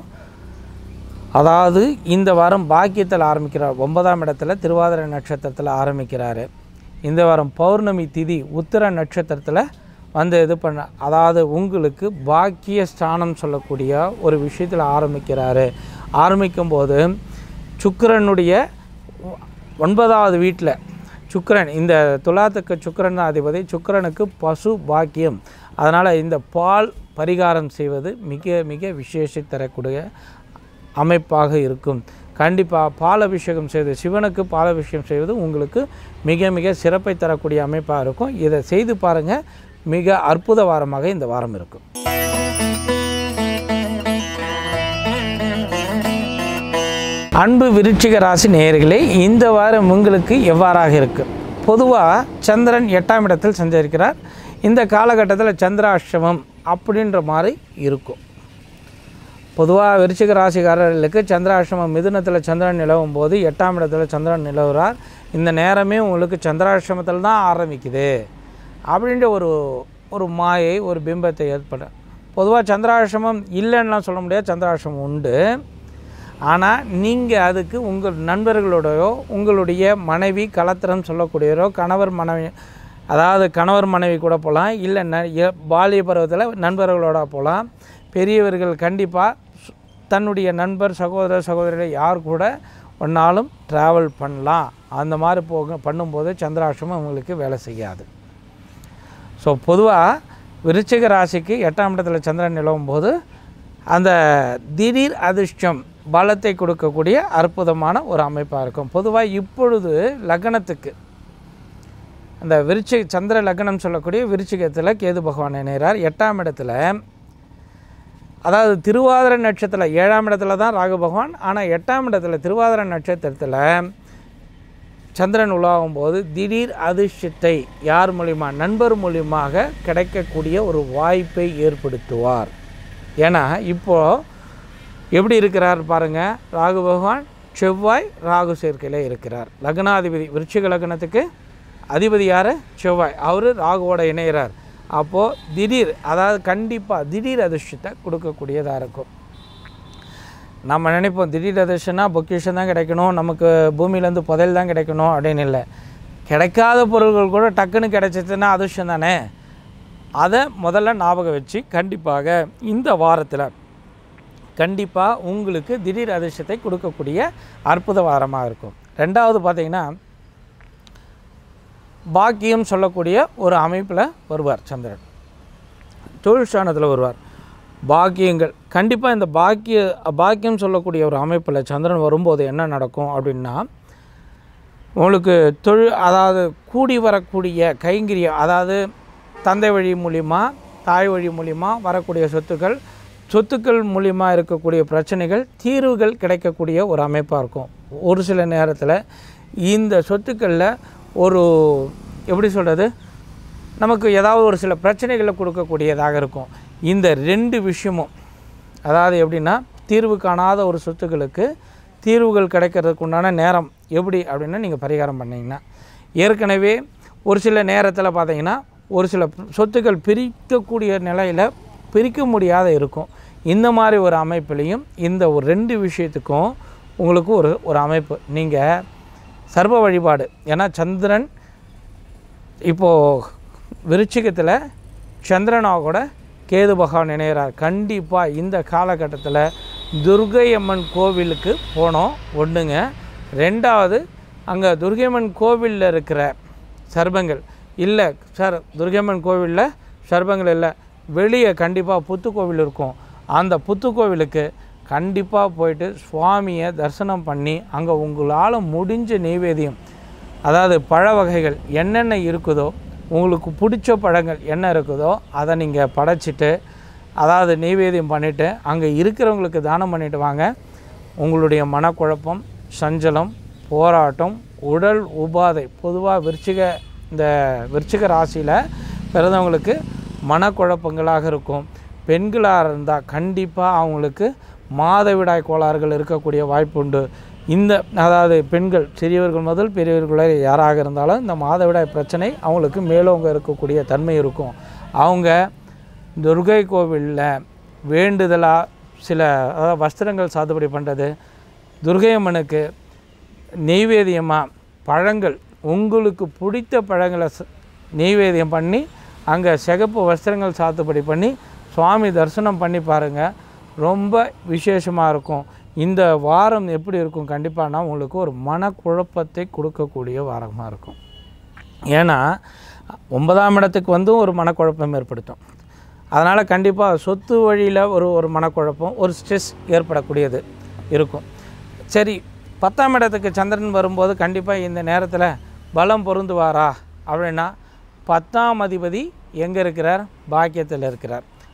அதாவது இந்த வாரம் பாக்கியத்தில் ஆரம்பிக்கிறார் ஒன்பதாம் இடத்துல திருவாதிரை நட்சத்திரத்தில் ஆரம்பிக்கிறாரு இந்த வாரம் பௌர்ணமி திதி உத்திர நட்சத்திரத்தில் வந்து இது பண்ண அதாவது உங்களுக்கு பாக்கிய ஸ்தானம் சொல்லக்கூடிய ஒரு விஷயத்தில் ஆரம்பிக்கிறாரு ஆரம்பிக்கும்போது சுக்கிரனுடைய ஒன்பதாவது வீட்டில் சுக்கிரன் இந்த துலாத்துக்கு சுக்கிரன் தான் அதிபதி சுக்கிரனுக்கு பசு பாக்கியம் அதனால் இந்த பால் பரிகாரம் செய்வது மிக மிக விசேஷ தரக்கூடிய அமைப்பாக இருக்கும் கண்டிப்பாக பால் அபிஷேகம் செய்வது சிவனுக்கு பால் அபிஷேகம் செய்வது உங்களுக்கு மிக மிக சிறப்பை தரக்கூடிய அமைப்பாக இருக்கும் இதை செய்து பாருங்கள் மிக அற்புத வாரமாக இந்த வாரம் இருக்கும் அன்பு விருச்சிக ராசி நேயர்களே இந்த வாரம் உங்களுக்கு எவ்வாறாக இருக்கு பொதுவாக சந்திரன் எட்டாம் இடத்தில் சஞ்சரிக்கிறார் இந்த காலகட்டத்தில் சந்திராஷ்டமம் அப்படின்ற மாதிரி இருக்கும் பொதுவாக விருச்சிக ராசிக்காரர்களுக்கு சந்திராஷ்டமம் மிதுனத்தில் சந்திரன் நிலவும் போது எட்டாம் இடத்துல சந்திரன் நிலவுறார் இந்த நேரமே உங்களுக்கு சந்திராஷ்டமத்தில் தான் ஆரம்பிக்குது அப்படின்ற ஒரு ஒரு மாயை ஒரு பிம்பத்தை ஏற்படும் பொதுவாக சந்திராஷ்டமம் இல்லைன்னுலாம் சொல்ல முடியாது சந்திராஷ்டமம் உண்டு ஆனால் நீங்கள் அதுக்கு உங்கள் நண்பர்களோடையோ உங்களுடைய மனைவி கலத்திரம் சொல்லக்கூடியவரோ கணவர் மனைவி அதாவது கணவர் மனைவி கூட போகலாம் இல்லை ந எ- பாலிய பருவத்தில் நண்பர்களோட போகலாம் பெரியவர்கள் கண்டிப்பாக தன்னுடைய நண்பர் சகோதர சகோதரிகள் யார் கூட ஒன்றாலும் ட்ராவல் பண்ணலாம் அந்த மாதிரி போக பண்ணும்போது சந்திராஷ்டமம் உங்களுக்கு வேலை செய்யாது ஸோ பொதுவாக விருச்சிக ராசிக்கு எட்டாம் இடத்துல சந்திரன் நிலவும் போது அந்த திடீர் அதிர்ஷ்டம் பலத்தை கொடுக்கக்கூடிய அற்புதமான ஒரு அமைப்பாக இருக்கும் பொதுவாக இப்பொழுது லக்னத்துக்கு அந்த விருச்சிக சந்திர லக்னம் சொல்லக்கூடிய விருச்சிகத்தில் கேது பகவான் இணைகிறார் எட்டாம் இடத்துல அதாவது திருவாதிரை நட்சத்திரம் ஏழாம் இடத்துல தான் ராகு பகவான் ஆனால் எட்டாம் இடத்துல திருவாதிரை நட்சத்திரத்தில் சந்திரன் உலாவும் போது திடீர் அதிர்ஷ்டத்தை யார் மூலியமா நண்பர் மூலியமாக கிடைக்கக்கூடிய ஒரு வாய்ப்பை ஏற்படுத்துவார் ஏன்னா இப்போது எப்படி இருக்கிறார் பாருங்கள் ராகு பகவான் செவ்வாய் ராகு சேர்க்கையில் இருக்கிறார் லக்னாதிபதி விருச்சிக லக்னத்துக்கு அதிபதி யார் செவ்வாய் அவர் ராகுவோட இணைகிறார் அப்போது திடீர் அதாவது கண்டிப்பாக திடீர் அதிர்ஷ்டத்தை கொடுக்கக்கூடியதாக இருக்கும் நம்ம நினைப்போம் திடீர் அதிர்ஷ்டம்னா பொக்கிஷம் தான் கிடைக்கணும் நமக்கு பூமியிலேருந்து புதையல் தான் கிடைக்கணும் அப்படின்னு இல்லை கிடைக்காத பொருள்கள் கூட டக்குன்னு கிடைச்சிச்சுன்னா அதிர்ஷ்டம் தானே அதை முதல்ல ஞாபகம் வச்சு கண்டிப்பாக இந்த வாரத்தில் கண்டிப்பாக உங்களுக்கு திடீர் அதிர்ஷ்டத்தை கொடுக்கக்கூடிய அற்புத வாரமாக இருக்கும் ரெண்டாவது பார்த்தீங்கன்னா பாக்கியம் சொல்லக்கூடிய ஒரு அமைப்பில் வருவார் சந்திரன் தொழில் ஸ்தானத்தில் வருவார் பாக்கியங்கள் கண்டிப்பாக இந்த பாக்கிய பாக்கியம் சொல்லக்கூடிய ஒரு அமைப்பில் சந்திரன் வரும்போது என்ன நடக்கும் அப்படின்னா உங்களுக்கு தொழில் அதாவது கூடி வரக்கூடிய கைங்கரியம் அதாவது தந்தை வழி மூலிமா தாய் வழி மூலிமா வரக்கூடிய சொத்துக்கள் சொத்துக்கள் மூலிமா இருக்கக்கூடிய பிரச்சனைகள் தீர்வுகள் கிடைக்கக்கூடிய ஒரு அமைப்பாக இருக்கும் ஒரு சில நேரத்தில் இந்த சொத்துக்களில் ஒரு எப்படி சொல்கிறது நமக்கு ஏதாவது ஒரு சில பிரச்சனைகளை கொடுக்கக்கூடியதாக இருக்கும் இந்த ரெண்டு விஷயமும் அதாவது எப்படின்னா தீர்வு காணாத ஒரு சொத்துக்களுக்கு தீர்வுகள் கிடைக்கிறதுக்கு உண்டான நேரம் எப்படி அப்படின்னா நீங்கள் பரிகாரம் பண்ணீங்கன்னா ஏற்கனவே ஒரு சில நேரத்தில் பார்த்தீங்கன்னா ஒரு சில சொத்துக்கள் பிரிக்கக்கூடிய நிலையில் பிரிக்க முடியாத இருக்கும் இந்த மாதிரி ஒரு அமைப்புலேயும் இந்த ஒரு ரெண்டு விஷயத்துக்கும் உங்களுக்கு ஒரு ஒரு அமைப்பு நீங்கள் சர்வ வழிபாடு ஏன்னா சந்திரன் இப்போது விருச்சிகத்தில் சந்திரனாக கூட கேது பகவான் இணைகிறார் கண்டிப்பாக இந்த காலகட்டத்தில் துர்கை அம்மன் கோவிலுக்கு போனோம் ஒன்றுங்க ரெண்டாவது அங்கே துர்கையம்மன் கோவிலில் இருக்கிற சர்பங்கள் இல்லை சார் துர்கையம்மன் கோவிலில் சர்பங்கள் இல்லை வெளியே கண்டிப்பாக புத்து கோவில் இருக்கும் அந்த புத்து கோவிலுக்கு கண்டிப்பாக போயிட்டு சுவாமியை தரிசனம் பண்ணி அங்கே உங்களால் முடிஞ்ச நெய்வேத்தியம் அதாவது பழ வகைகள் என்னென்ன இருக்குதோ உங்களுக்கு பிடிச்ச பழங்கள் என்ன இருக்குதோ அதை நீங்கள் படைச்சிட்டு அதாவது நெய்வேத்தியம் பண்ணிவிட்டு அங்கே இருக்கிறவங்களுக்கு தானம் பண்ணிட்டு வாங்க உங்களுடைய மனக்குழப்பம் சஞ்சலம் போராட்டம் உடல் உபாதை பொதுவாக விருச்சிக இந்த விருச்சிக ராசியில் பிறந்தவங்களுக்கு மனக்குழப்பங்களாக இருக்கும் பெண்களாக இருந்தால் கண்டிப்பாக அவங்களுக்கு மாதவிடாய் கோளாறுகள் இருக்கக்கூடிய வாய்ப்பு உண்டு இந்த அதாவது பெண்கள் சிறியவர்கள் முதல் பெரியவர்கள் வரை யாராக இருந்தாலும் இந்த மாதவிடாய் பிரச்சனை அவங்களுக்கு மேலோங்க இருக்கக்கூடிய தன்மை இருக்கும் அவங்க துர்கை கோவிலில் வேண்டுதலாக சில அதாவது வஸ்திரங்கள் சாகுபடி பண்ணுறது துர்கை அம்மனுக்கு நெய்வேத்தியமாக பழங்கள் உங்களுக்கு பிடித்த பழங்களை ச- நெய்வேத்தியம் பண்ணி அங்கே சிகப்பு வஸ்திரங்கள் சாத்துப்படி பண்ணி சுவாமி தரிசனம் பண்ணி பாருங்கள் ரொம்ப விசேஷமாக இருக்கும் இந்த வாரம் எப்படி இருக்கும் கண்டிப்பானா உங்களுக்கு ஒரு மனக்குழப்பத்தை கொடுக்கக்கூடிய வாரமாக இருக்கும் ஏன்னா ஒன்பதாம் இடத்துக்கு வந்து ஒரு மனக்குழப்பம் ஏற்படுத்தும் அதனால் கண்டிப்பாக சொத்து வழியில் ஒரு ஒரு மனக்குழப்பம் ஒரு ஸ்ட்ரெஸ் ஏற்படக்கூடியது இருக்கும் சரி பத்தாம் இடத்துக்கு சந்திரன் வரும்போது கண்டிப்பாக இந்த நேரத்தில் பலம் பொருந்துவாரா அப்படின்னா பத்தாம் அதிபதி எங்கே இருக்கிறார் பாக்கியத்தில் இருக்கிறார்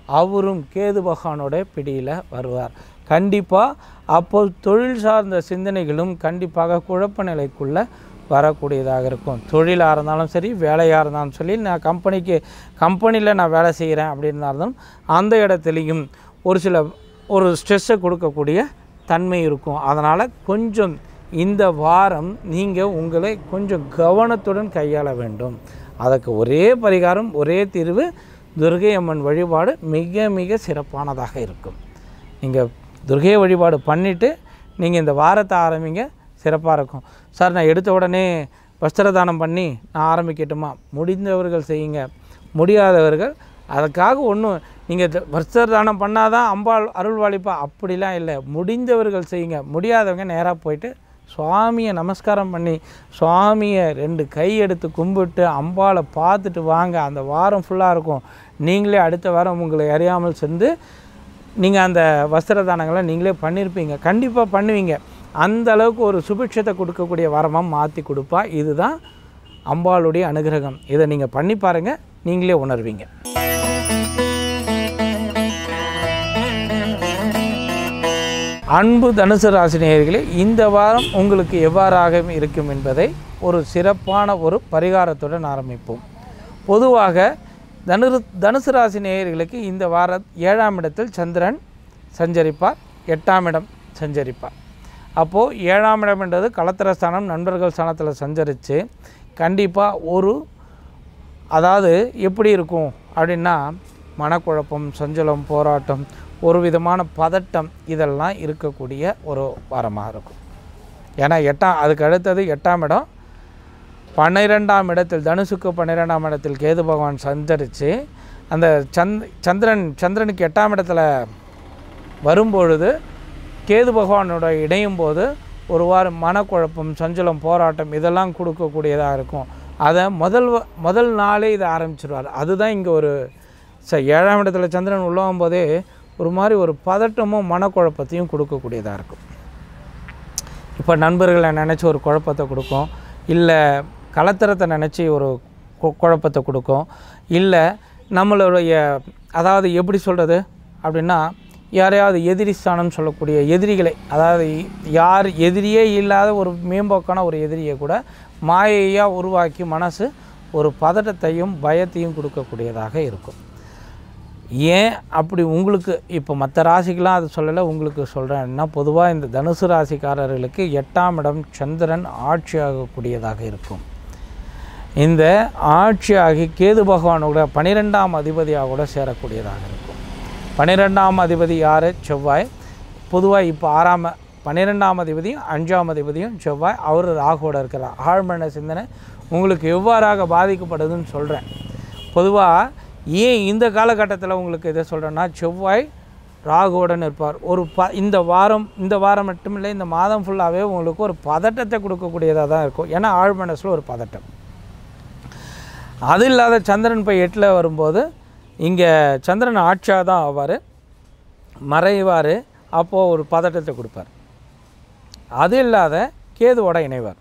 அவரும் கேது பகவானோட பிடியில் வருவார் கண்டிப்பாக அப்போ தொழில் சார்ந்த சிந்தனைகளும் கண்டிப்பாக குழப்ப நிலைக்குள்ளே வரக்கூடியதாக இருக்கும் தொழிலாக இருந்தாலும் சரி வேலையாக இருந்தாலும் சரி நான் கம்பெனிக்கு கம்பெனியில் நான் வேலை செய்கிறேன் அப்படின்னா இருந்தாலும் அந்த இடத்துலையும் ஒரு சில ஒரு ஸ்ட்ரெஸ்ஸை கொடுக்கக்கூடிய தன்மை இருக்கும் அதனால் கொஞ்சம் இந்த வாரம் நீங்கள் உங்களை கொஞ்சம் கவனத்துடன் கையாள வேண்டும் அதற்கு ஒரே பரிகாரம் ஒரே தீர்வு துர்கை அம்மன் வழிபாடு மிக மிக சிறப்பானதாக இருக்கும் நீங்கள் துர்கை வழிபாடு பண்ணிவிட்டு நீங்கள் இந்த வாரத்தை ஆரம்பிங்க சிறப்பாக இருக்கும் சார் நான் எடுத்த உடனே வஸ்திர தானம் பண்ணி நான் ஆரம்பிக்கட்டுமா முடிந்தவர்கள் செய்யுங்க முடியாதவர்கள் அதுக்காக ஒன்றும் நீங்கள் வஸ்திர தானம் பண்ணாதான் அம்பாள் அருள்வாளிப்பா அப்படிலாம் இல்லை முடிந்தவர்கள் செய்யுங்க முடியாதவங்க நேராக போயிட்டு சுவாமியை நமஸ்காரம் பண்ணி சுவாமியை ரெண்டு கை எடுத்து கும்பிட்டு அம்பாளை பார்த்துட்டு வாங்க அந்த வாரம் ஃபுல்லாக இருக்கும் நீங்களே அடுத்த வாரம் உங்களை அறியாமல் சென்று நீங்கள் அந்த வஸ்திர தானங்களை நீங்களே பண்ணியிருப்பீங்க கண்டிப்பாக பண்ணுவீங்க அந்த அளவுக்கு ஒரு சுபிட்சத்தை கொடுக்கக்கூடிய வரமாக மாற்றி கொடுப்பா இதுதான் அம்பாளுடைய அனுகிரகம் இதை நீங்கள் பண்ணி பாருங்கள் நீங்களே உணர்வீங்க அன்பு தனுசு ராசி நேயர்களே இந்த வாரம் உங்களுக்கு எவ்வாறாக இருக்கும் என்பதை ஒரு சிறப்பான ஒரு பரிகாரத்துடன் ஆரம்பிப்போம் பொதுவாக தனு தனுசு ராசி நேயர்களுக்கு இந்த வார ஏழாம் இடத்தில் சந்திரன் சஞ்சரிப்பார் எட்டாம் இடம் சஞ்சரிப்பார் அப்போது ஏழாம் இடம் என்றது களத்திர ஸ்தானம் நண்பர்கள் ஸ்தானத்தில் சஞ்சரித்து கண்டிப்பாக ஒரு அதாவது எப்படி இருக்கும் அப்படின்னா மனக்குழப்பம் சஞ்சலம் போராட்டம் ஒரு விதமான பதட்டம் இதெல்லாம் இருக்கக்கூடிய ஒரு வாரமாக இருக்கும் ஏன்னா எட்டாம் அதுக்கு அடுத்தது எட்டாம் இடம் பன்னிரெண்டாம் இடத்தில் தனுசுக்கு பன்னிரெண்டாம் இடத்தில் கேது பகவான் சஞ்சரித்து அந்த சந்த் சந்திரன் சந்திரனுக்கு எட்டாம் இடத்துல வரும்பொழுது கேது பகவானோட இணையும் போது ஒரு வாரம் மனக்குழப்பம் சஞ்சலம் போராட்டம் இதெல்லாம் கொடுக்கக்கூடியதாக இருக்கும் அதை முதல் வ- முதல் நாளே இதை ஆரம்பிச்சிருவார் அதுதான் இங்கே ஒரு ச ஏழாம் இடத்துல சந்திரன் உள்ளவும் போதே ஒரு மாதிரி ஒரு பதட்டமும் மனக்குழப்பத்தையும் கொடுக்கக்கூடியதாக இருக்கும் இப்போ நண்பர்களை நினச்சி ஒரு குழப்பத்தை கொடுக்கும் இல்லை கலத்தரத்தை நினச்சி ஒரு கு- குழப்பத்தை கொடுக்கும் இல்லை நம்மளுடைய அதாவது எப்படி சொல்கிறது அப்படின்னா யாரையாவது எதிரி ஸ்தானம் சொல்லக்கூடிய எதிரிகளை அதாவது யார் எதிரியே இல்லாத ஒரு மேம்போக்கான ஒரு எதிரியை கூட மாயையாக உருவாக்கி மனசு ஒரு பதட்டத்தையும் பயத்தையும் கொடுக்கக்கூடியதாக இருக்கும் ஏன் அப்படி உங்களுக்கு இப்போ மற்ற ராசிக்கெலாம் அது சொல்லலை உங்களுக்கு சொல்கிறேன்னா பொதுவாக இந்த தனுசு ராசிக்காரர்களுக்கு எட்டாம் இடம் சந்திரன் ஆட்சியாகக்கூடியதாக இருக்கும் இந்த ஆட்சியாகி கேது பகவானோட பனிரெண்டாம் அதிபதியாக கூட சேரக்கூடியதாக இருக்கும் பன்னிரெண்டாம் அதிபதி யார் செவ்வாய் பொதுவாக இப்போ ஆறாம் பன்னிரெண்டாம் அதிபதியும் அஞ்சாம் அதிபதியும் செவ்வாய் அவர் ராகுவோட இருக்கிறார் ஆழ்மன சிந்தனை உங்களுக்கு எவ்வாறாக பாதிக்கப்படுதுன்னு சொல்கிறேன் பொதுவாக ஏன் இந்த காலகட்டத்தில் உங்களுக்கு இதை சொல்கிறேன்னா செவ்வாய் ராகுவுடன் இருப்பார் ஒரு ப இந்த வாரம் இந்த வாரம் மட்டும் இல்லை இந்த மாதம் ஃபுல்லாகவே உங்களுக்கு ஒரு பதட்டத்தை கொடுக்கக்கூடியதாக தான் இருக்கும் ஏன்னா ஆழ்மனசில் ஒரு பதட்டம் அது இல்லாத சந்திரன் போய் எட்டில் வரும்போது இங்கே சந்திரன் ஆட்சியாக தான் ஆவார் மறைவார் அப்போது ஒரு பதட்டத்தை கொடுப்பார் அது இல்லாத கேதுவோட இணைவார்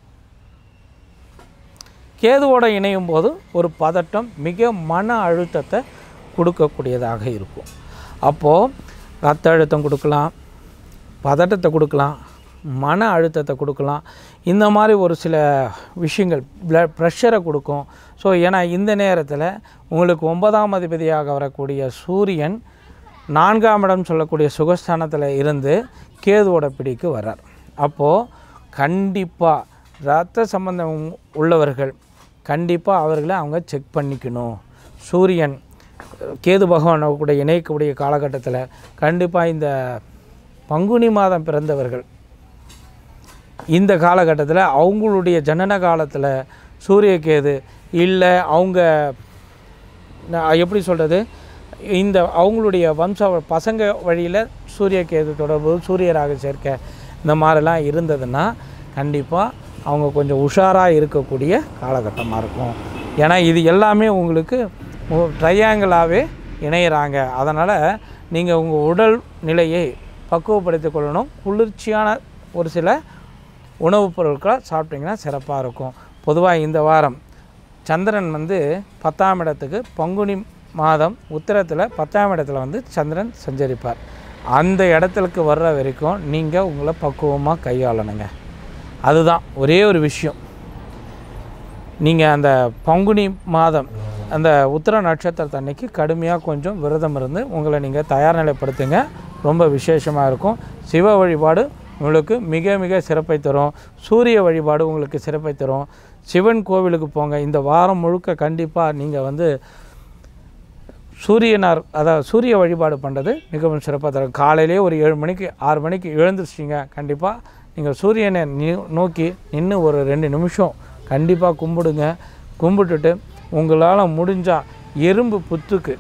கேதுவோட இணையும் போது ஒரு பதட்டம் மிக மன அழுத்தத்தை கொடுக்கக்கூடியதாக இருக்கும் அப்போது ரத்த அழுத்தம் கொடுக்கலாம் பதட்டத்தை கொடுக்கலாம் மன அழுத்தத்தை கொடுக்கலாம் இந்த மாதிரி ஒரு சில விஷயங்கள் ப்ளட் ப்ரெஷரை கொடுக்கும் ஸோ ஏன்னா இந்த நேரத்தில் உங்களுக்கு ஒன்பதாம் அதிபதியாக வரக்கூடிய சூரியன் நான்காம் இடம் சொல்லக்கூடிய சுகஸ்தானத்தில் இருந்து கேதுவோட பிடிக்கு வர்றார் அப்போது கண்டிப்பாக ரத்த சம்பந்தம் உள்ளவர்கள் கண்டிப்பாக அவர்களை அவங்க செக் பண்ணிக்கணும் சூரியன் கேது பகவான் கூட இணைக்கக்கூடிய காலகட்டத்தில் கண்டிப்பாக இந்த பங்குனி மாதம் பிறந்தவர்கள் இந்த காலகட்டத்தில் அவங்களுடைய ஜனன காலத்தில் சூரிய கேது இல்லை அவங்க நான் எப்படி சொல்கிறது இந்த அவங்களுடைய வம்ச பசங்க வழியில் சூரிய கேது தொடர்பு சூரியராக சேர்க்க இந்த மாதிரிலாம் இருந்ததுன்னா கண்டிப்பாக அவங்க கொஞ்சம் உஷாராக இருக்கக்கூடிய காலகட்டமாக இருக்கும் ஏன்னா இது எல்லாமே உங்களுக்கு ட்ரையாங்கிளாகவே இணையிறாங்க அதனால் நீங்கள் உங்கள் உடல் நிலையை பக்குவப்படுத்திக் கொள்ளணும் குளிர்ச்சியான ஒரு சில உணவுப் பொருட்களை சாப்பிட்டிங்கன்னா சிறப்பாக இருக்கும் பொதுவாக இந்த வாரம் சந்திரன் வந்து பத்தாம் இடத்துக்கு பங்குனி மாதம் உத்திரத்தில் பத்தாம் இடத்துல வந்து சந்திரன் சஞ்சரிப்பார் அந்த இடத்துக்கு வர்ற வரைக்கும் நீங்கள் உங்களை பக்குவமாக கையாளணுங்க அதுதான் ஒரே ஒரு விஷயம் நீங்கள் அந்த பங்குனி மாதம் அந்த உத்திர நட்சத்திரத்தை அன்னைக்கு கடுமையாக கொஞ்சம் விரதம் இருந்து உங்களை நீங்கள் தயார் நிலைப்படுத்துங்க ரொம்ப விசேஷமாக இருக்கும் சிவ வழிபாடு உங்களுக்கு மிக மிக சிறப்பை தரும் சூரிய வழிபாடு உங்களுக்கு சிறப்பை தரும் சிவன் கோவிலுக்கு போங்க இந்த வாரம் முழுக்க கண்டிப்பாக நீங்கள் வந்து சூரியனார் அதாவது சூரிய வழிபாடு பண்ணுறது மிகவும் சிறப்பாக தரும் காலையிலே ஒரு ஏழு மணிக்கு ஆறு மணிக்கு எழுந்திரிச்சிங்க கண்டிப்பாக நீங்கள் சூரியனை நி நோக்கி நின்று ஒரு ரெண்டு நிமிஷம் கண்டிப்பாக கும்பிடுங்க கும்பிட்டுட்டு உங்களால் முடிஞ்சால் எறும்பு புத்துக்கு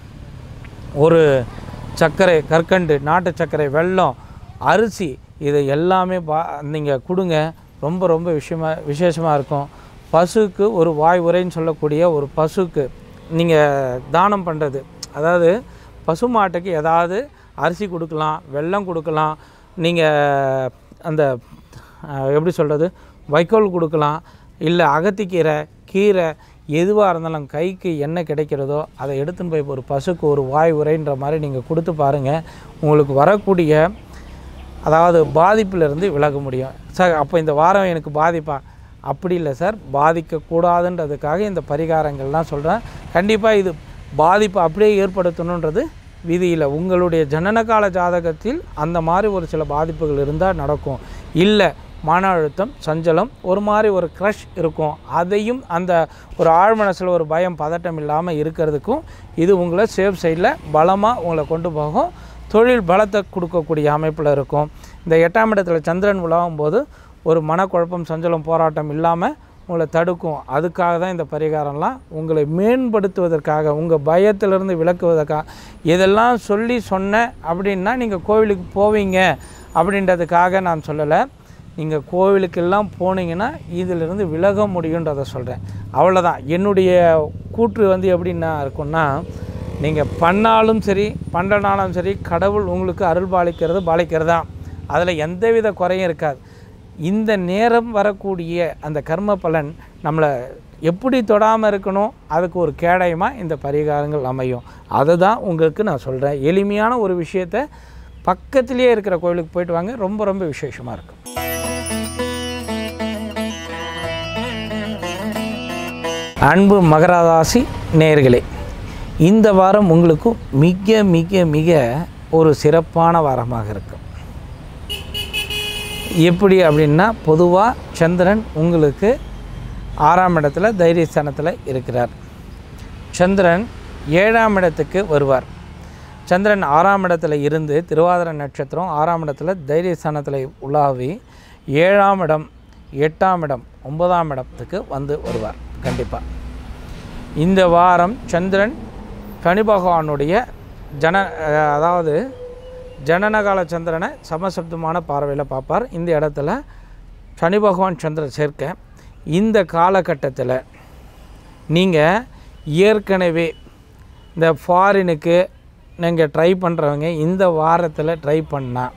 ஒரு சர்க்கரை கற்கண்டு நாட்டு சர்க்கரை வெல்லம் அரிசி இதை எல்லாமே பா நீங்கள் கொடுங்க ரொம்ப ரொம்ப விஷயமா விசேஷமாக இருக்கும் பசுக்கு ஒரு வாய் உரைன்னு சொல்லக்கூடிய ஒரு பசுக்கு நீங்கள் தானம் பண்ணுறது அதாவது பசு மாட்டுக்கு ஏதாவது அரிசி கொடுக்கலாம் வெல்லம் கொடுக்கலாம் நீங்கள் அந்த அஹ், எப்படி சொல்கிறது வைக்கோல் கொடுக்கலாம் இல்லை அகத்திக்கீரை கீரை எதுவாக இருந்தாலும் கைக்கு என்ன கிடைக்கிறதோ அதை எடுத்துன்னு போய் ஒரு பசுக்கு ஒரு வாய் உரைன்ற மாதிரி நீங்கள் கொடுத்து பாருங்கள் உங்களுக்கு வரக்கூடிய அதாவது பாதிப்பிலிருந்து விலக முடியும் சார் அப்போ இந்த வாரம் எனக்கு பாதிப்பா அப்படி இல்லை சார் பாதிக்கக்கூடாதுன்றதுக்காக இந்த பரிகாரங்கள்லாம் சொல்கிறேன் கண்டிப்பாக இது பாதிப்பு அப்படியே ஏற்படுத்தணுன்றது விதியில் உங்களுடைய ஜனனகால ஜாதகத்தில் அந்த மாதிரி ஒரு சில பாதிப்புகள் இருந்தால் நடக்கும் இல்லை மன அழுத்தம் சஞ்சலம் ஒரு மாதிரி ஒரு க்ரஷ் இருக்கும் அதையும் அந்த ஒரு ஆழ்மனசில் ஒரு பயம் பதட்டம் இல்லாமல் இருக்கிறதுக்கும் இது உங்களை சேஃப் சைடில் பலமாக உங்களை கொண்டு போகும் தொழில் பலத்தை கொடுக்கக்கூடிய அமைப்பில் இருக்கும் இந்த எட்டாம் இடத்துல சந்திரன் உலாவும் போது ஒரு மனக்குழப்பம் சஞ்சலம் போராட்டம் இல்லாமல் உங்களை தடுக்கும் அதுக்காக தான் இந்த பரிகாரம்லாம் உங்களை மேம்படுத்துவதற்காக உங்கள் பயத்திலிருந்து விளக்குவதற்காக இதெல்லாம் சொல்லி சொன்னேன் அப்படின்னா நீங்கள் கோவிலுக்கு போவீங்க அப்படின்றதுக்காக நான் சொல்லலை நீங்கள் கோவிலுக்கெல்லாம் போனீங்கன்னா இதிலிருந்து விலக முடியுன்றதை சொல்கிறேன் அவ்வளோதான் என்னுடைய கூற்று வந்து எப்படின்னா இருக்கும்னா நீங்கள் பண்ணாலும் சரி பண்ணனாலும் சரி கடவுள் உங்களுக்கு அருள் பாலிக்கிறது பாலிக்கிறதா அதில் எந்தவித குறையும் இருக்காது இந்த நேரம் வரக்கூடிய அந்த கர்ம பலன் நம்மளை எப்படி தொடாமல் இருக்கணும் அதுக்கு ஒரு கேடயமாக இந்த பரிகாரங்கள் அமையும் அதை தான் உங்களுக்கு நான் சொல்கிறேன் எளிமையான ஒரு விஷயத்தை பக்கத்திலேயே இருக்கிற கோயிலுக்கு போயிட்டு வாங்க ரொம்ப ரொம்ப விசேஷமாக இருக்கும் அன்பு மகராதாசி நேயர்களே இந்த வாரம் உங்களுக்கு மிக மிக மிக ஒரு சிறப்பான வாரமாக இருக்கும் எப்படி அப்படின்னா பொதுவாக சந்திரன் உங்களுக்கு ஆறாம் இடத்துல தைரியஸ்தானத்தில் இருக்கிறார் சந்திரன் ஏழாம் இடத்துக்கு வருவார் சந்திரன் ஆறாம் இடத்துல இருந்து திருவாதிரை நட்சத்திரம் ஆறாம் இடத்துல தைரியஸ்தானத்தில் உலாவி ஏழாம் இடம் எட்டாம் இடம் ஒன்பதாம் இடத்துக்கு வந்து வருவார் கண்டிப்பாக இந்த வாரம் சந்திரன் சனி பகவானுடைய ஜன அஹ், அதாவது ஜனனகால சந்திரனை சமசப்தமான பார்வையில் பார்ப்பார் இந்த இடத்துல சனி பகவான் சந்திரன் சேர்க்க இந்த காலகட்டத்தில் நீங்கள் ஏற்கனவே இந்த ஃபாரினுக்கு நீங்கள் ட்ரை பண்ணுறவங்க இந்த வாரத்தில் ட்ரை பண்ணால்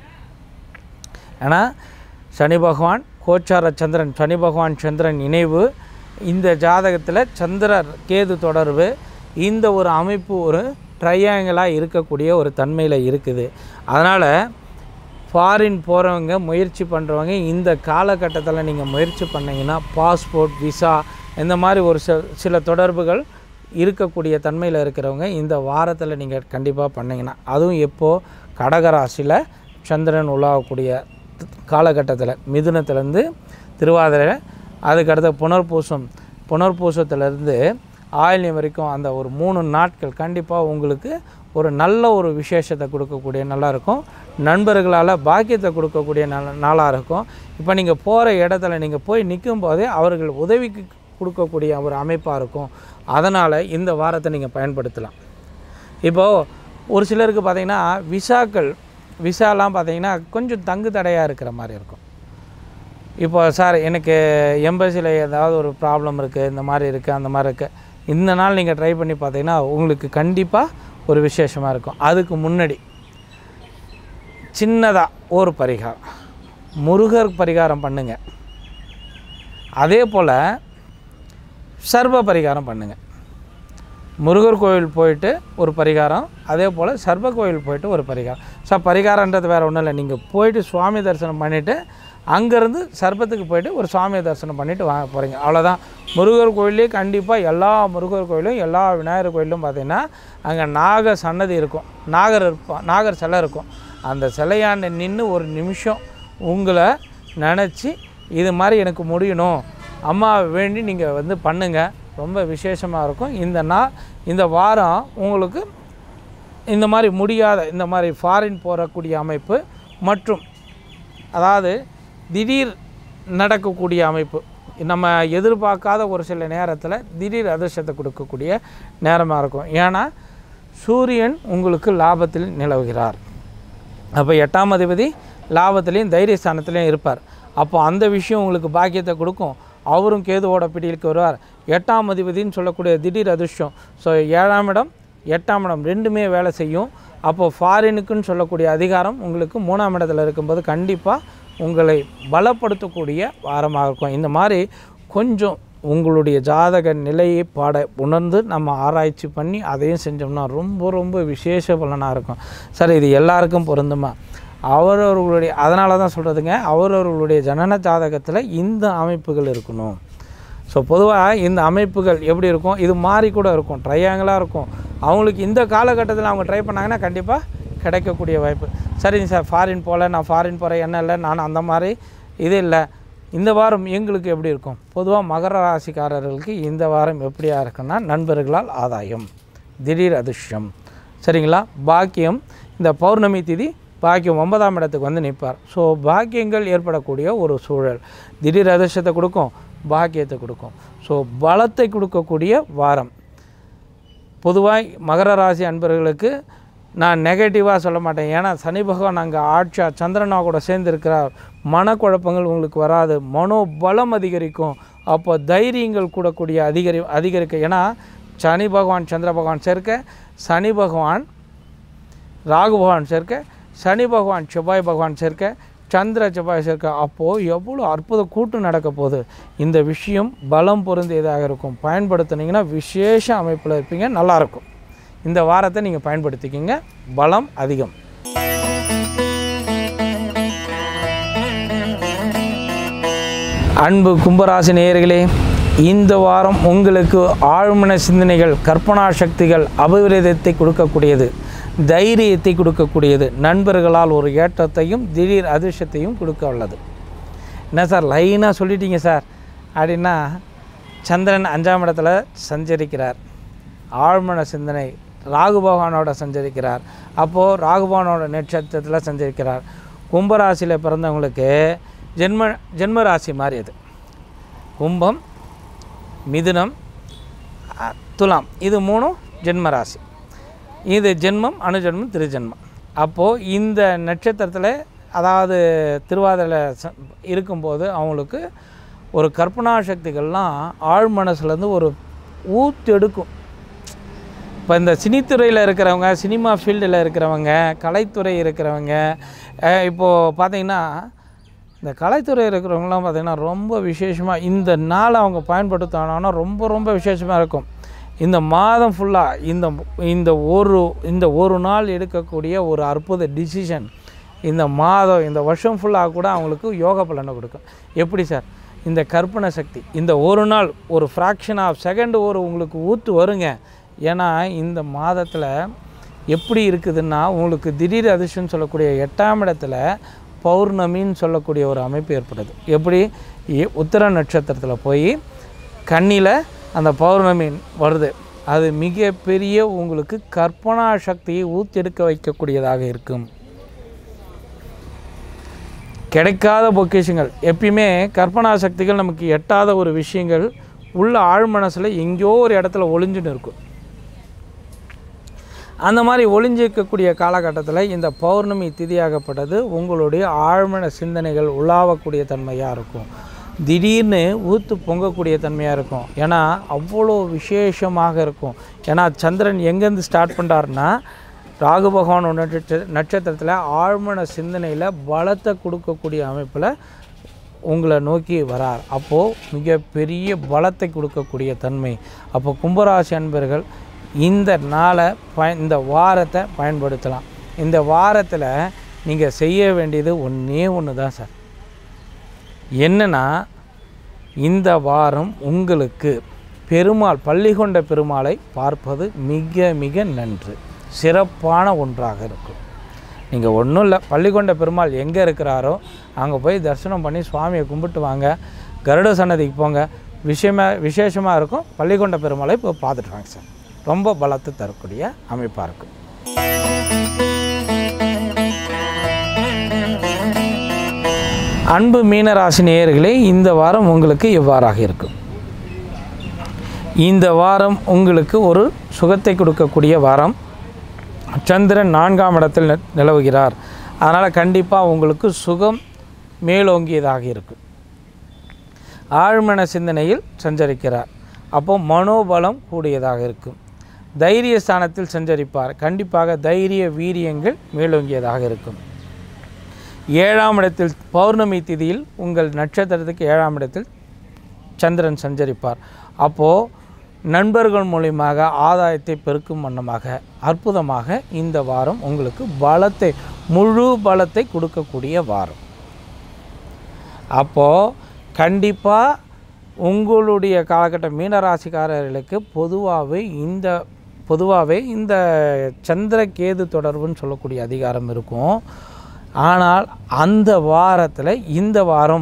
ஏன்னா சனி பகவான் கோச்சார சந்திரன் சனி பகவான் சந்திரன் இணைவு இந்த ஜாதகத்தில் சந்திரர் கேது தொடர்பு இந்த ஒரு அமைப்பு ஒரு ட்ரையாங்கிளாக இருக்கக்கூடிய ஒரு தன்மையில் இருக்குது அதனால் ஃபாரின் போகிறவங்க முயற்சி பண்ணுறவங்க இந்த காலகட்டத்தில் நீங்கள் முயற்சி பண்ணீங்கன்னா பாஸ்போர்ட் விசா இந்த மாதிரி ஒரு சில சில தொடர்புகள் இருக்கக்கூடிய தன்மையில் இருக்கிறவங்க இந்த வாரத்தில் நீங்கள் கண்டிப்பாக பண்ணீங்கன்னா அதுவும் எப்போது கடகராசியில் சந்திரன் உலாவக்கூடிய காலகட்டத்தில் மிதுனத்துலேருந்து திருவாதிரை அதுக்கடுத்த புனர்பூசம் புனர்பூசத்துலேருந்து ஆயில்யம் வரைக்கும் அந்த ஒரு மூணு நாட்கள் கண்டிப்பாக உங்களுக்கு ஒரு நல்ல ஒரு விசேஷத்தை கொடுக்கக்கூடிய நல்லா இருக்கும் நண்பர்களால் பாக்கியத்தை கொடுக்கக்கூடிய நல்ல நாளாக இருக்கும் இப்போ நீங்கள் போகிற இடத்துல நீங்கள் போய் நிற்கும் போதே அவர்கள் உதவிக்கு கொடுக்கக்கூடிய ஒரு அமைப்பாக இருக்கும் அதனால் இந்த வாரத்தை நீங்கள் பயன்படுத்தலாம் இப்போது ஒரு சிலருக்கு பார்த்தீங்கன்னா விசாக்கள் விசாலாம் பார்த்தீங்கன்னா கொஞ்சம் தங்கு தடையாக இருக்கிற மாதிரி இருக்கும் இப்போ சார் எனக்கு எம்பசியில் ஏதாவது ஒரு ப்ராப்ளம் இருக்குது இந்த மாதிரி இருக்குது அந்த மாதிரி இருக்குது இந்த நாள் நீங்கள் ட்ரை பண்ணி பார்த்தீங்கன்னா உங்களுக்கு கண்டிப்பாக ஒரு விசேஷமாக இருக்கும் அதுக்கு முன்னாடி சின்னதாக ஒரு பரிகாரம் முருகர் பரிகாரம் பண்ணுங்க அதே போல் சர்வ பரிகாரம் பண்ணுங்க முருகர் கோவில் போயிட்டு ஒரு பரிகாரம் அதே போல் சர்ப கோவில் போயிட்டு ஒரு பரிகாரம் சார் பரிகாரன்றது வேறு ஒன்றும் இல்லை நீங்கள் போயிட்டு சுவாமி தரிசனம் பண்ணிவிட்டு அங்கேருந்து சர்பத்துக்கு போயிட்டு ஒரு சுவாமியை தரிசனம் பண்ணிவிட்டு வாங்க போகிறீங்க அவ்வளோதான் முருகர் கோயிலே கண்டிப்பாக எல்லா முருகர் கோயிலும் எல்லா விநாயகர் கோயிலும் பார்த்தீங்கன்னா அங்கே நாக சன்னதி இருக்கும் நாகர் இருப்பான் நாகர் சிலை இருக்கும் அந்த சிலையாண்ட நின்று ஒரு நிமிஷம் உங்களை நினச்சி இது மாதிரி எனக்கு முடியணும் அம்மாவை வேண்டி நீங்கள் வந்து பண்ணுங்கள் ரொம்ப விசேஷமாக இருக்கும் இந்த நாள் இந்த வாரம் உங்களுக்கு இந்த மாதிரி முடியாத இந்த மாதிரி ஃபாரின் போகக்கூடிய அமைப்பு மற்றும் அதாவது திடீர் நடக்கக்கூடிய அமைப்பு நம்ம எதிர்பார்க்காத ஒரு சில நேரத்தில் திடீர் அதிர்ஷ்டத்தை கொடுக்கக்கூடிய நேரமாக இருக்கும் ஏன்னா சூரியன் உங்களுக்கு லாபத்தில் நிலவுகிறார் அப்போ எட்டாம் அதிபதி லாபத்துலேயும் தைரியஸ்தானத்துலேயும் இருப்பார் அப்போ அந்த விஷயம் உங்களுக்கு பாக்கியத்தை கொடுக்கும் அவரும் கேதுவோட பிடியிலுக்கு வருவார் எட்டாம் அதிபதின்னு சொல்லக்கூடிய திடீர் அதிர்ஷ்டம் ஸோ ஏழாம் இடம் எட்டாம் இடம் ரெண்டுமே வேலை செய்யும் அப்போது ஃபாரினுக்குன்னு சொல்லக்கூடிய அதிகாரம் உங்களுக்கு மூணாம் இடத்துல இருக்கும்போது கண்டிப்பாக உங்களை பலப்படுத்தக்கூடிய வாரமாக இருக்கும் இந்த மாதிரி கொஞ்சம் உங்களுடைய ஜாதக நிலையை பாட உணர்ந்து நம்ம ஆராய்ச்சி பண்ணி அதையும் செஞ்சோம்னா ரொம்ப ரொம்ப விசேஷ பலனாக இருக்கும் சார் இது எல்லாருக்கும் பொருந்துமா அவரவர்களுடைய அதனால தான் சொல்கிறதுங்க அவரவர்களுடைய ஜனன ஜாதகத்தில் இந்த அமைப்புகள் இருக்கணும் ஸோ பொதுவாக இந்த அமைப்புகள் எப்படி இருக்கும் இது மாறி கூட இருக்கும் ட்ரையாங்கிளாக இருக்கும் அவங்களுக்கு இந்த காலகட்டத்தில் அவங்க ட்ரை பண்ணாங்கன்னா கண்டிப்பாக கிடைக்கக்கூடிய வாய்ப்பு சரிங்க சார் ஃபாரின் போகல நான் ஃபாரின் போகிற எண்ணம் இல்லை நான் அந்த மாதிரி இது இல்லை இந்த வாரம் எங்களுக்கு எப்படி இருக்கும் பொதுவாக மகர ராசிக்காரர்களுக்கு இந்த வாரம் எப்படியா இருக்குன்னா நண்பர்களால் ஆதாயம் திடீர் அதிர்ஷ்டம் சரிங்களா பாக்கியம் இந்த பௌர்ணமி திதி பாக்கியம் ஒன்பதாம் இடத்துக்கு வந்து நிற்பார் ஸோ பாக்கியங்கள் ஏற்படக்கூடிய ஒரு சூழல் திடீர் அதிர்ஷ்டத்தை கொடுக்கும் பாக்கியத்தை கொடுக்கும் ஸோ பலத்தை கொடுக்கக்கூடிய வாரம் பொதுவாக மகர ராசி அன்பர்களுக்கு நான் நெகட்டிவாக சொல்ல மாட்டேன் ஏன்னா சனி பகவான் அங்கே ஆட்சியா சந்திரனா கூட சேர்ந்து இருக்கிறார் மனக்குழப்பங்கள் உங்களுக்கு வராது மனோபலம் அதிகரிக்கும் அப்போ தைரியங்கள் கூடக்கூடிய அதிகரி அதிகரிக்க ஏன்னா சனி பகவான் சந்திர பகவான் சேர்க்க சனி பகவான் ராகு பகவான் சேர்க்க சனி பகவான் செவ்வாய் பகவான் சேர்க்க சந்திர செவ்வாய் சேர்க்க அப்போது எவ்வளோ அற்புத கூட்டு நடக்க போகுது இந்த விஷயம் பலம் பொருந்தியதாக இருக்கும் பயன்படுத்துனீங்கன்னா விசேஷ அமைப்பில் இருப்பீங்க நல்லாயிருக்கும் இந்த வாரத்தை நீங்கள் பயன்படுத்திக்கிங்க பலம் அதிகம் அன்பு கும்பராசி நேயர்களே இந்த வாரம் உங்களுக்கு ஆழ்மன சிந்தனைகள் கற்பனா சக்திகள் அபிவிரதத்தை கொடுக்கக்கூடியது தைரியத்தை கொடுக்கக்கூடியது நண்பர்களால் ஒரு ஏற்றத்தையும் திடீர் அதிர்ஷ்டத்தையும் கொடுக்க உள்ளது என்ன சார் லைனாக சொல்லிட்டீங்க சார் அப்படின்னா சந்திரன் அஞ்சாம் இடத்துல சஞ்சரிக்கிறார் ஆழ்மன சிந்தனை ராகு பகவானோட சஞ்சரிக்கிறார் அப்போது ராகு பகவானோட நட்சத்திரத்தில் சஞ்சரிக்கிறார் கும்பராசியில் பிறந்தவங்களுக்கு ஜென்ம ஜென்ம ராசி மாதிரி அது கும்பம் மிதுனம் அ, துலாம் இது மூணும் ஜென்ம ராசி இது ஜென்மம் அணுஜென்மம் திருஜென்மம் அப்போது இந்த நட்சத்திரத்தில் அதாவது திருவாதிரையில் ச இருக்கும்போது அவங்களுக்கு ஒரு கற்பனா சக்திகள்லாம் ஆழ் மனசுலேருந்து ஒரு ஊத்தெடுக்கும் இப்போ இந்த சினித்துறையில் இருக்கிறவங்க சினிமா ஃபீல்டில் இருக்கிறவங்க கலைத்துறை இருக்கிறவங்க அஹ் இப்போது பார்த்தீங்கன்னா இந்த கலைத்துறை இருக்கிறவங்களாம் பார்த்திங்கன்னா ரொம்ப விசேஷமாக இந்த நாளை அவங்க பயன்படுத்தினாங்கன்னா ரொம்ப ரொம்ப விசேஷமாக இருக்கும் இந்த மாதம் ஃபுல்லாக இந்த இந்த ஒரு இந்த ஒரு நாள் எடுக்கக்கூடிய ஒரு அற்புத டிசிஷன் இந்த மாதம் இந்த வருஷம் ஃபுல்லாக கூட அவங்களுக்கு யோக பலனை கொடுக்கும் எப்படி சார் இந்த கற்பனை சக்தி இந்த ஒரு நாள் ஒரு ஃப்ராக்ஷன் ஆஃப் செகண்ட் ஒரு உங்களுக்கு ஊத்து வருங்க ஏன்னா இந்த மாதத்தில் எப்படி இருக்குதுன்னா உங்களுக்கு திடீர் அதிர்ஷ்டம்னு சொல்லக்கூடிய எட்டாம் இடத்துல பௌர்ணமின்னு சொல்லக்கூடிய ஒரு அமைப்பு ஏற்படுது எப்படி இ- உத்தர நட்சத்திரத்தில் போய் கண்ணில் அந்த பௌர்ணமி வருது அது மிகப்பெரிய உங்களுக்கு கற்பனா சக்தியை ஊத்தெடுக்க வைக்கக்கூடியதாக இருக்கும் கிடைக்காத பொக்கிஷங்கள் எப்பயுமே கற்பனா சக்திகள் நமக்கு எட்டாத ஒரு விஷயங்கள் உள்ள ஆழ்மனசில் எங்கேயோ ஒரு இடத்துல ஒளிஞ்சுன்னு இருக்கும் அந்த மாதிரி ஒளிஞ்சிருக்கக்கூடிய காலகட்டத்தில் இந்த பௌர்ணமி திதியாகப்பட்டது உங்களுடைய ஆழ்மன சிந்தனைகள் உலாவக்கூடிய தன்மையாக இருக்கும் திடீர்னு ஊத்து பொங்கக்கூடிய தன்மையாக இருக்கும் ஏன்னா அவ்வளோ விசேஷமாக இருக்கும் ஏன்னா சந்திரன் எங்கேருந்து ஸ்டார்ட் பண்ணுறாருன்னா ராகு பகவான் நட்ச நட்சத்திரத்தில் ஆழ்மன சிந்தனையில் பலத்தை கொடுக்கக்கூடிய அமைப்பில் உங்களை நோக்கி வரார் அப்போது மிகப்பெரிய பலத்தை கொடுக்கக்கூடிய தன்மை அப்போ கும்பராசி அன்பர்கள் இந்த நாளை ப இந்த வாரத்தை பயன்படுத்தலாம் இந்த வாரத்தில் நீங்கள் செய்ய வேண்டியது ஒன்றே ஒன்று தான் சார் என்னன்னா இந்த வாரம் உங்களுக்கு பெருமாள் பள்ளி கொண்ட பெருமாளை பார்ப்பது மிக மிக நன்று சிறப்பான ஒன்றாக இருக்கும் நீங்கள் ஒன்றும் இல்லை பள்ளிக்கொண்ட பெருமாள் எங்கே இருக்கிறாரோ அங்கே போய் தரிசனம் பண்ணி சுவாமியை கும்பிட்டு வாங்க கருட சன்னதிக்கு போங்க விஷயமா விசேஷமாக இருக்கும் பள்ளிக்கொண்ட பெருமாளை இப்போ பார்த்துட்டு வாங்க சார் ரொம்ப பலத்தை தரக்கூடிய அமைப்பாக இருக்கும் அன்பு மீனராசி நேயர்களே இந்த வாரம் உங்களுக்கு இவ்வாறாக இருக்கும் இந்த வாரம் உங்களுக்கு ஒரு சுகத்தை கொடுக்கக்கூடிய வாரம் சந்திரன் நான்காம் இடத்தில் நி- நிலவுகிறார் அதனால் கண்டிப்பாக உங்களுக்கு சுகம் மேலோங்கியதாக இருக்கும் ஆழ்மன சிந்தனையில் சஞ்சரிக்கிறார் அப்போ மனோபலம் கூடியதாக இருக்கும் தைரிய ஸ்தானத்தில் சஞ்சரிப்பார் கண்டிப்பாக தைரிய வீரியங்கள் மேலோங்கியதாக இருக்கும் ஏழாம் இடத்தில் பௌர்ணமி திதியில் உங்கள் நட்சத்திரத்துக்கு ஏழாம் இடத்தில் சந்திரன் சஞ்சரிப்பார் அப்போது நண்பர்கள் மூலியமாக ஆதாயத்தை பெருக்கும் வண்ணமாக அற்புதமாக இந்த வாரம் உங்களுக்கு பலத்தை முழு பலத்தை கொடுக்கக்கூடிய வாரம் அப்போது கண்டிப்பாக உங்களுடைய காலகட்ட மீனராசிக்காரர்களுக்கு பொதுவாகவே இந்த பொதுவாகவே இந்த சந்திர கேது தொடர்புன்னு சொல்லக்கூடிய அதிகாரம் இருக்கும் ஆனால் அந்த வாரத்தில் இந்த வாரம்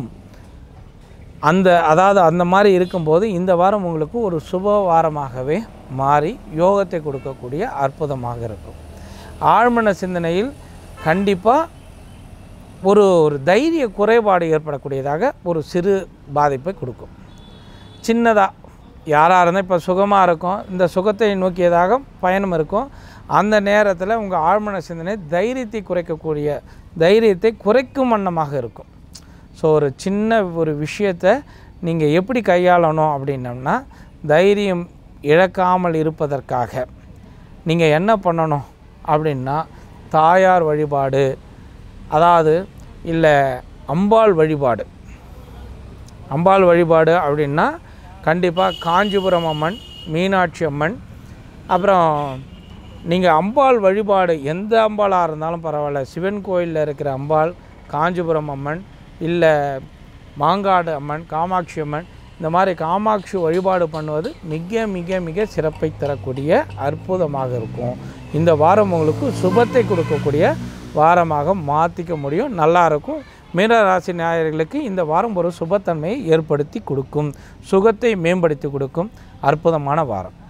அந்த அதாவது அந்த மாதிரி இருக்கும்போது இந்த வாரம் உங்களுக்கு ஒரு சுப வாரமாகவே மாறி யோகத்தை கொடுக்கக்கூடிய அற்புதமாக இருக்கும் ஆழ்மன சிந்தனையில் கண்டிப்பாக ஒரு ஒரு தைரிய குறைபாடு ஏற்படக்கூடியதாக ஒரு சிறு பாதிப்பை கொடுக்கும் சின்னதாக யாராக இருந்தால் இப்போ சுகமாக இருக்கும் இந்த சுகத்தை நோக்கியதாக பயணம் இருக்கும் அந்த நேரத்தில் உங்கள் ஆழ்மன சிந்தனை தைரியத்தை குறைக்கக்கூடிய தைரியத்தை குறைக்கும் வண்ணமாக இருக்கும் ஸோ ஒரு சின்ன ஒரு விஷயத்தை நீங்கள் எப்படி கையாளணும் அப்படின்னம்னா தைரியம் இழக்காமல் இருப்பதற்காக நீங்கள் என்ன பண்ணணும் அப்படின்னா தாயார் வழிபாடு அதாவது இல்லை அம்பாள் வழிபாடு அம்பாள் வழிபாடு அப்படின்னா கண்டிப்பாக காஞ்சிபுரம் அம்மன் மீனாட்சி அம்மன் அப்புறம் நீங்கள் அம்பாள் வழிபாடு எந்த அம்பாளாக இருந்தாலும் பரவாயில்ல சிவன் கோயிலில் இருக்கிற அம்பாள் காஞ்சிபுரம் அம்மன் இல்லை மாங்காடு அம்மன் காமாட்சி அம்மன் இந்த மாதிரி காமாட்சி வழிபாடு பண்ணுவது மிக மிக மிக சிறப்பை தரக்கூடிய அற்புதமாக இருக்கும் இந்த வாரம் உங்களுக்கு சுபத்தை கொடுக்கக்கூடிய வாரமாக மாற்றிக்க முடியும் நல்லா இருக்கும் மீனராசி நேயர்களுக்கு இந்த வாரம் ஒரு சுபத்தன்மையை ஏற்படுத்தி கொடுக்கும் சுகத்தை மேம்படுத்தி கொடுக்கும் அற்புதமான வாரம்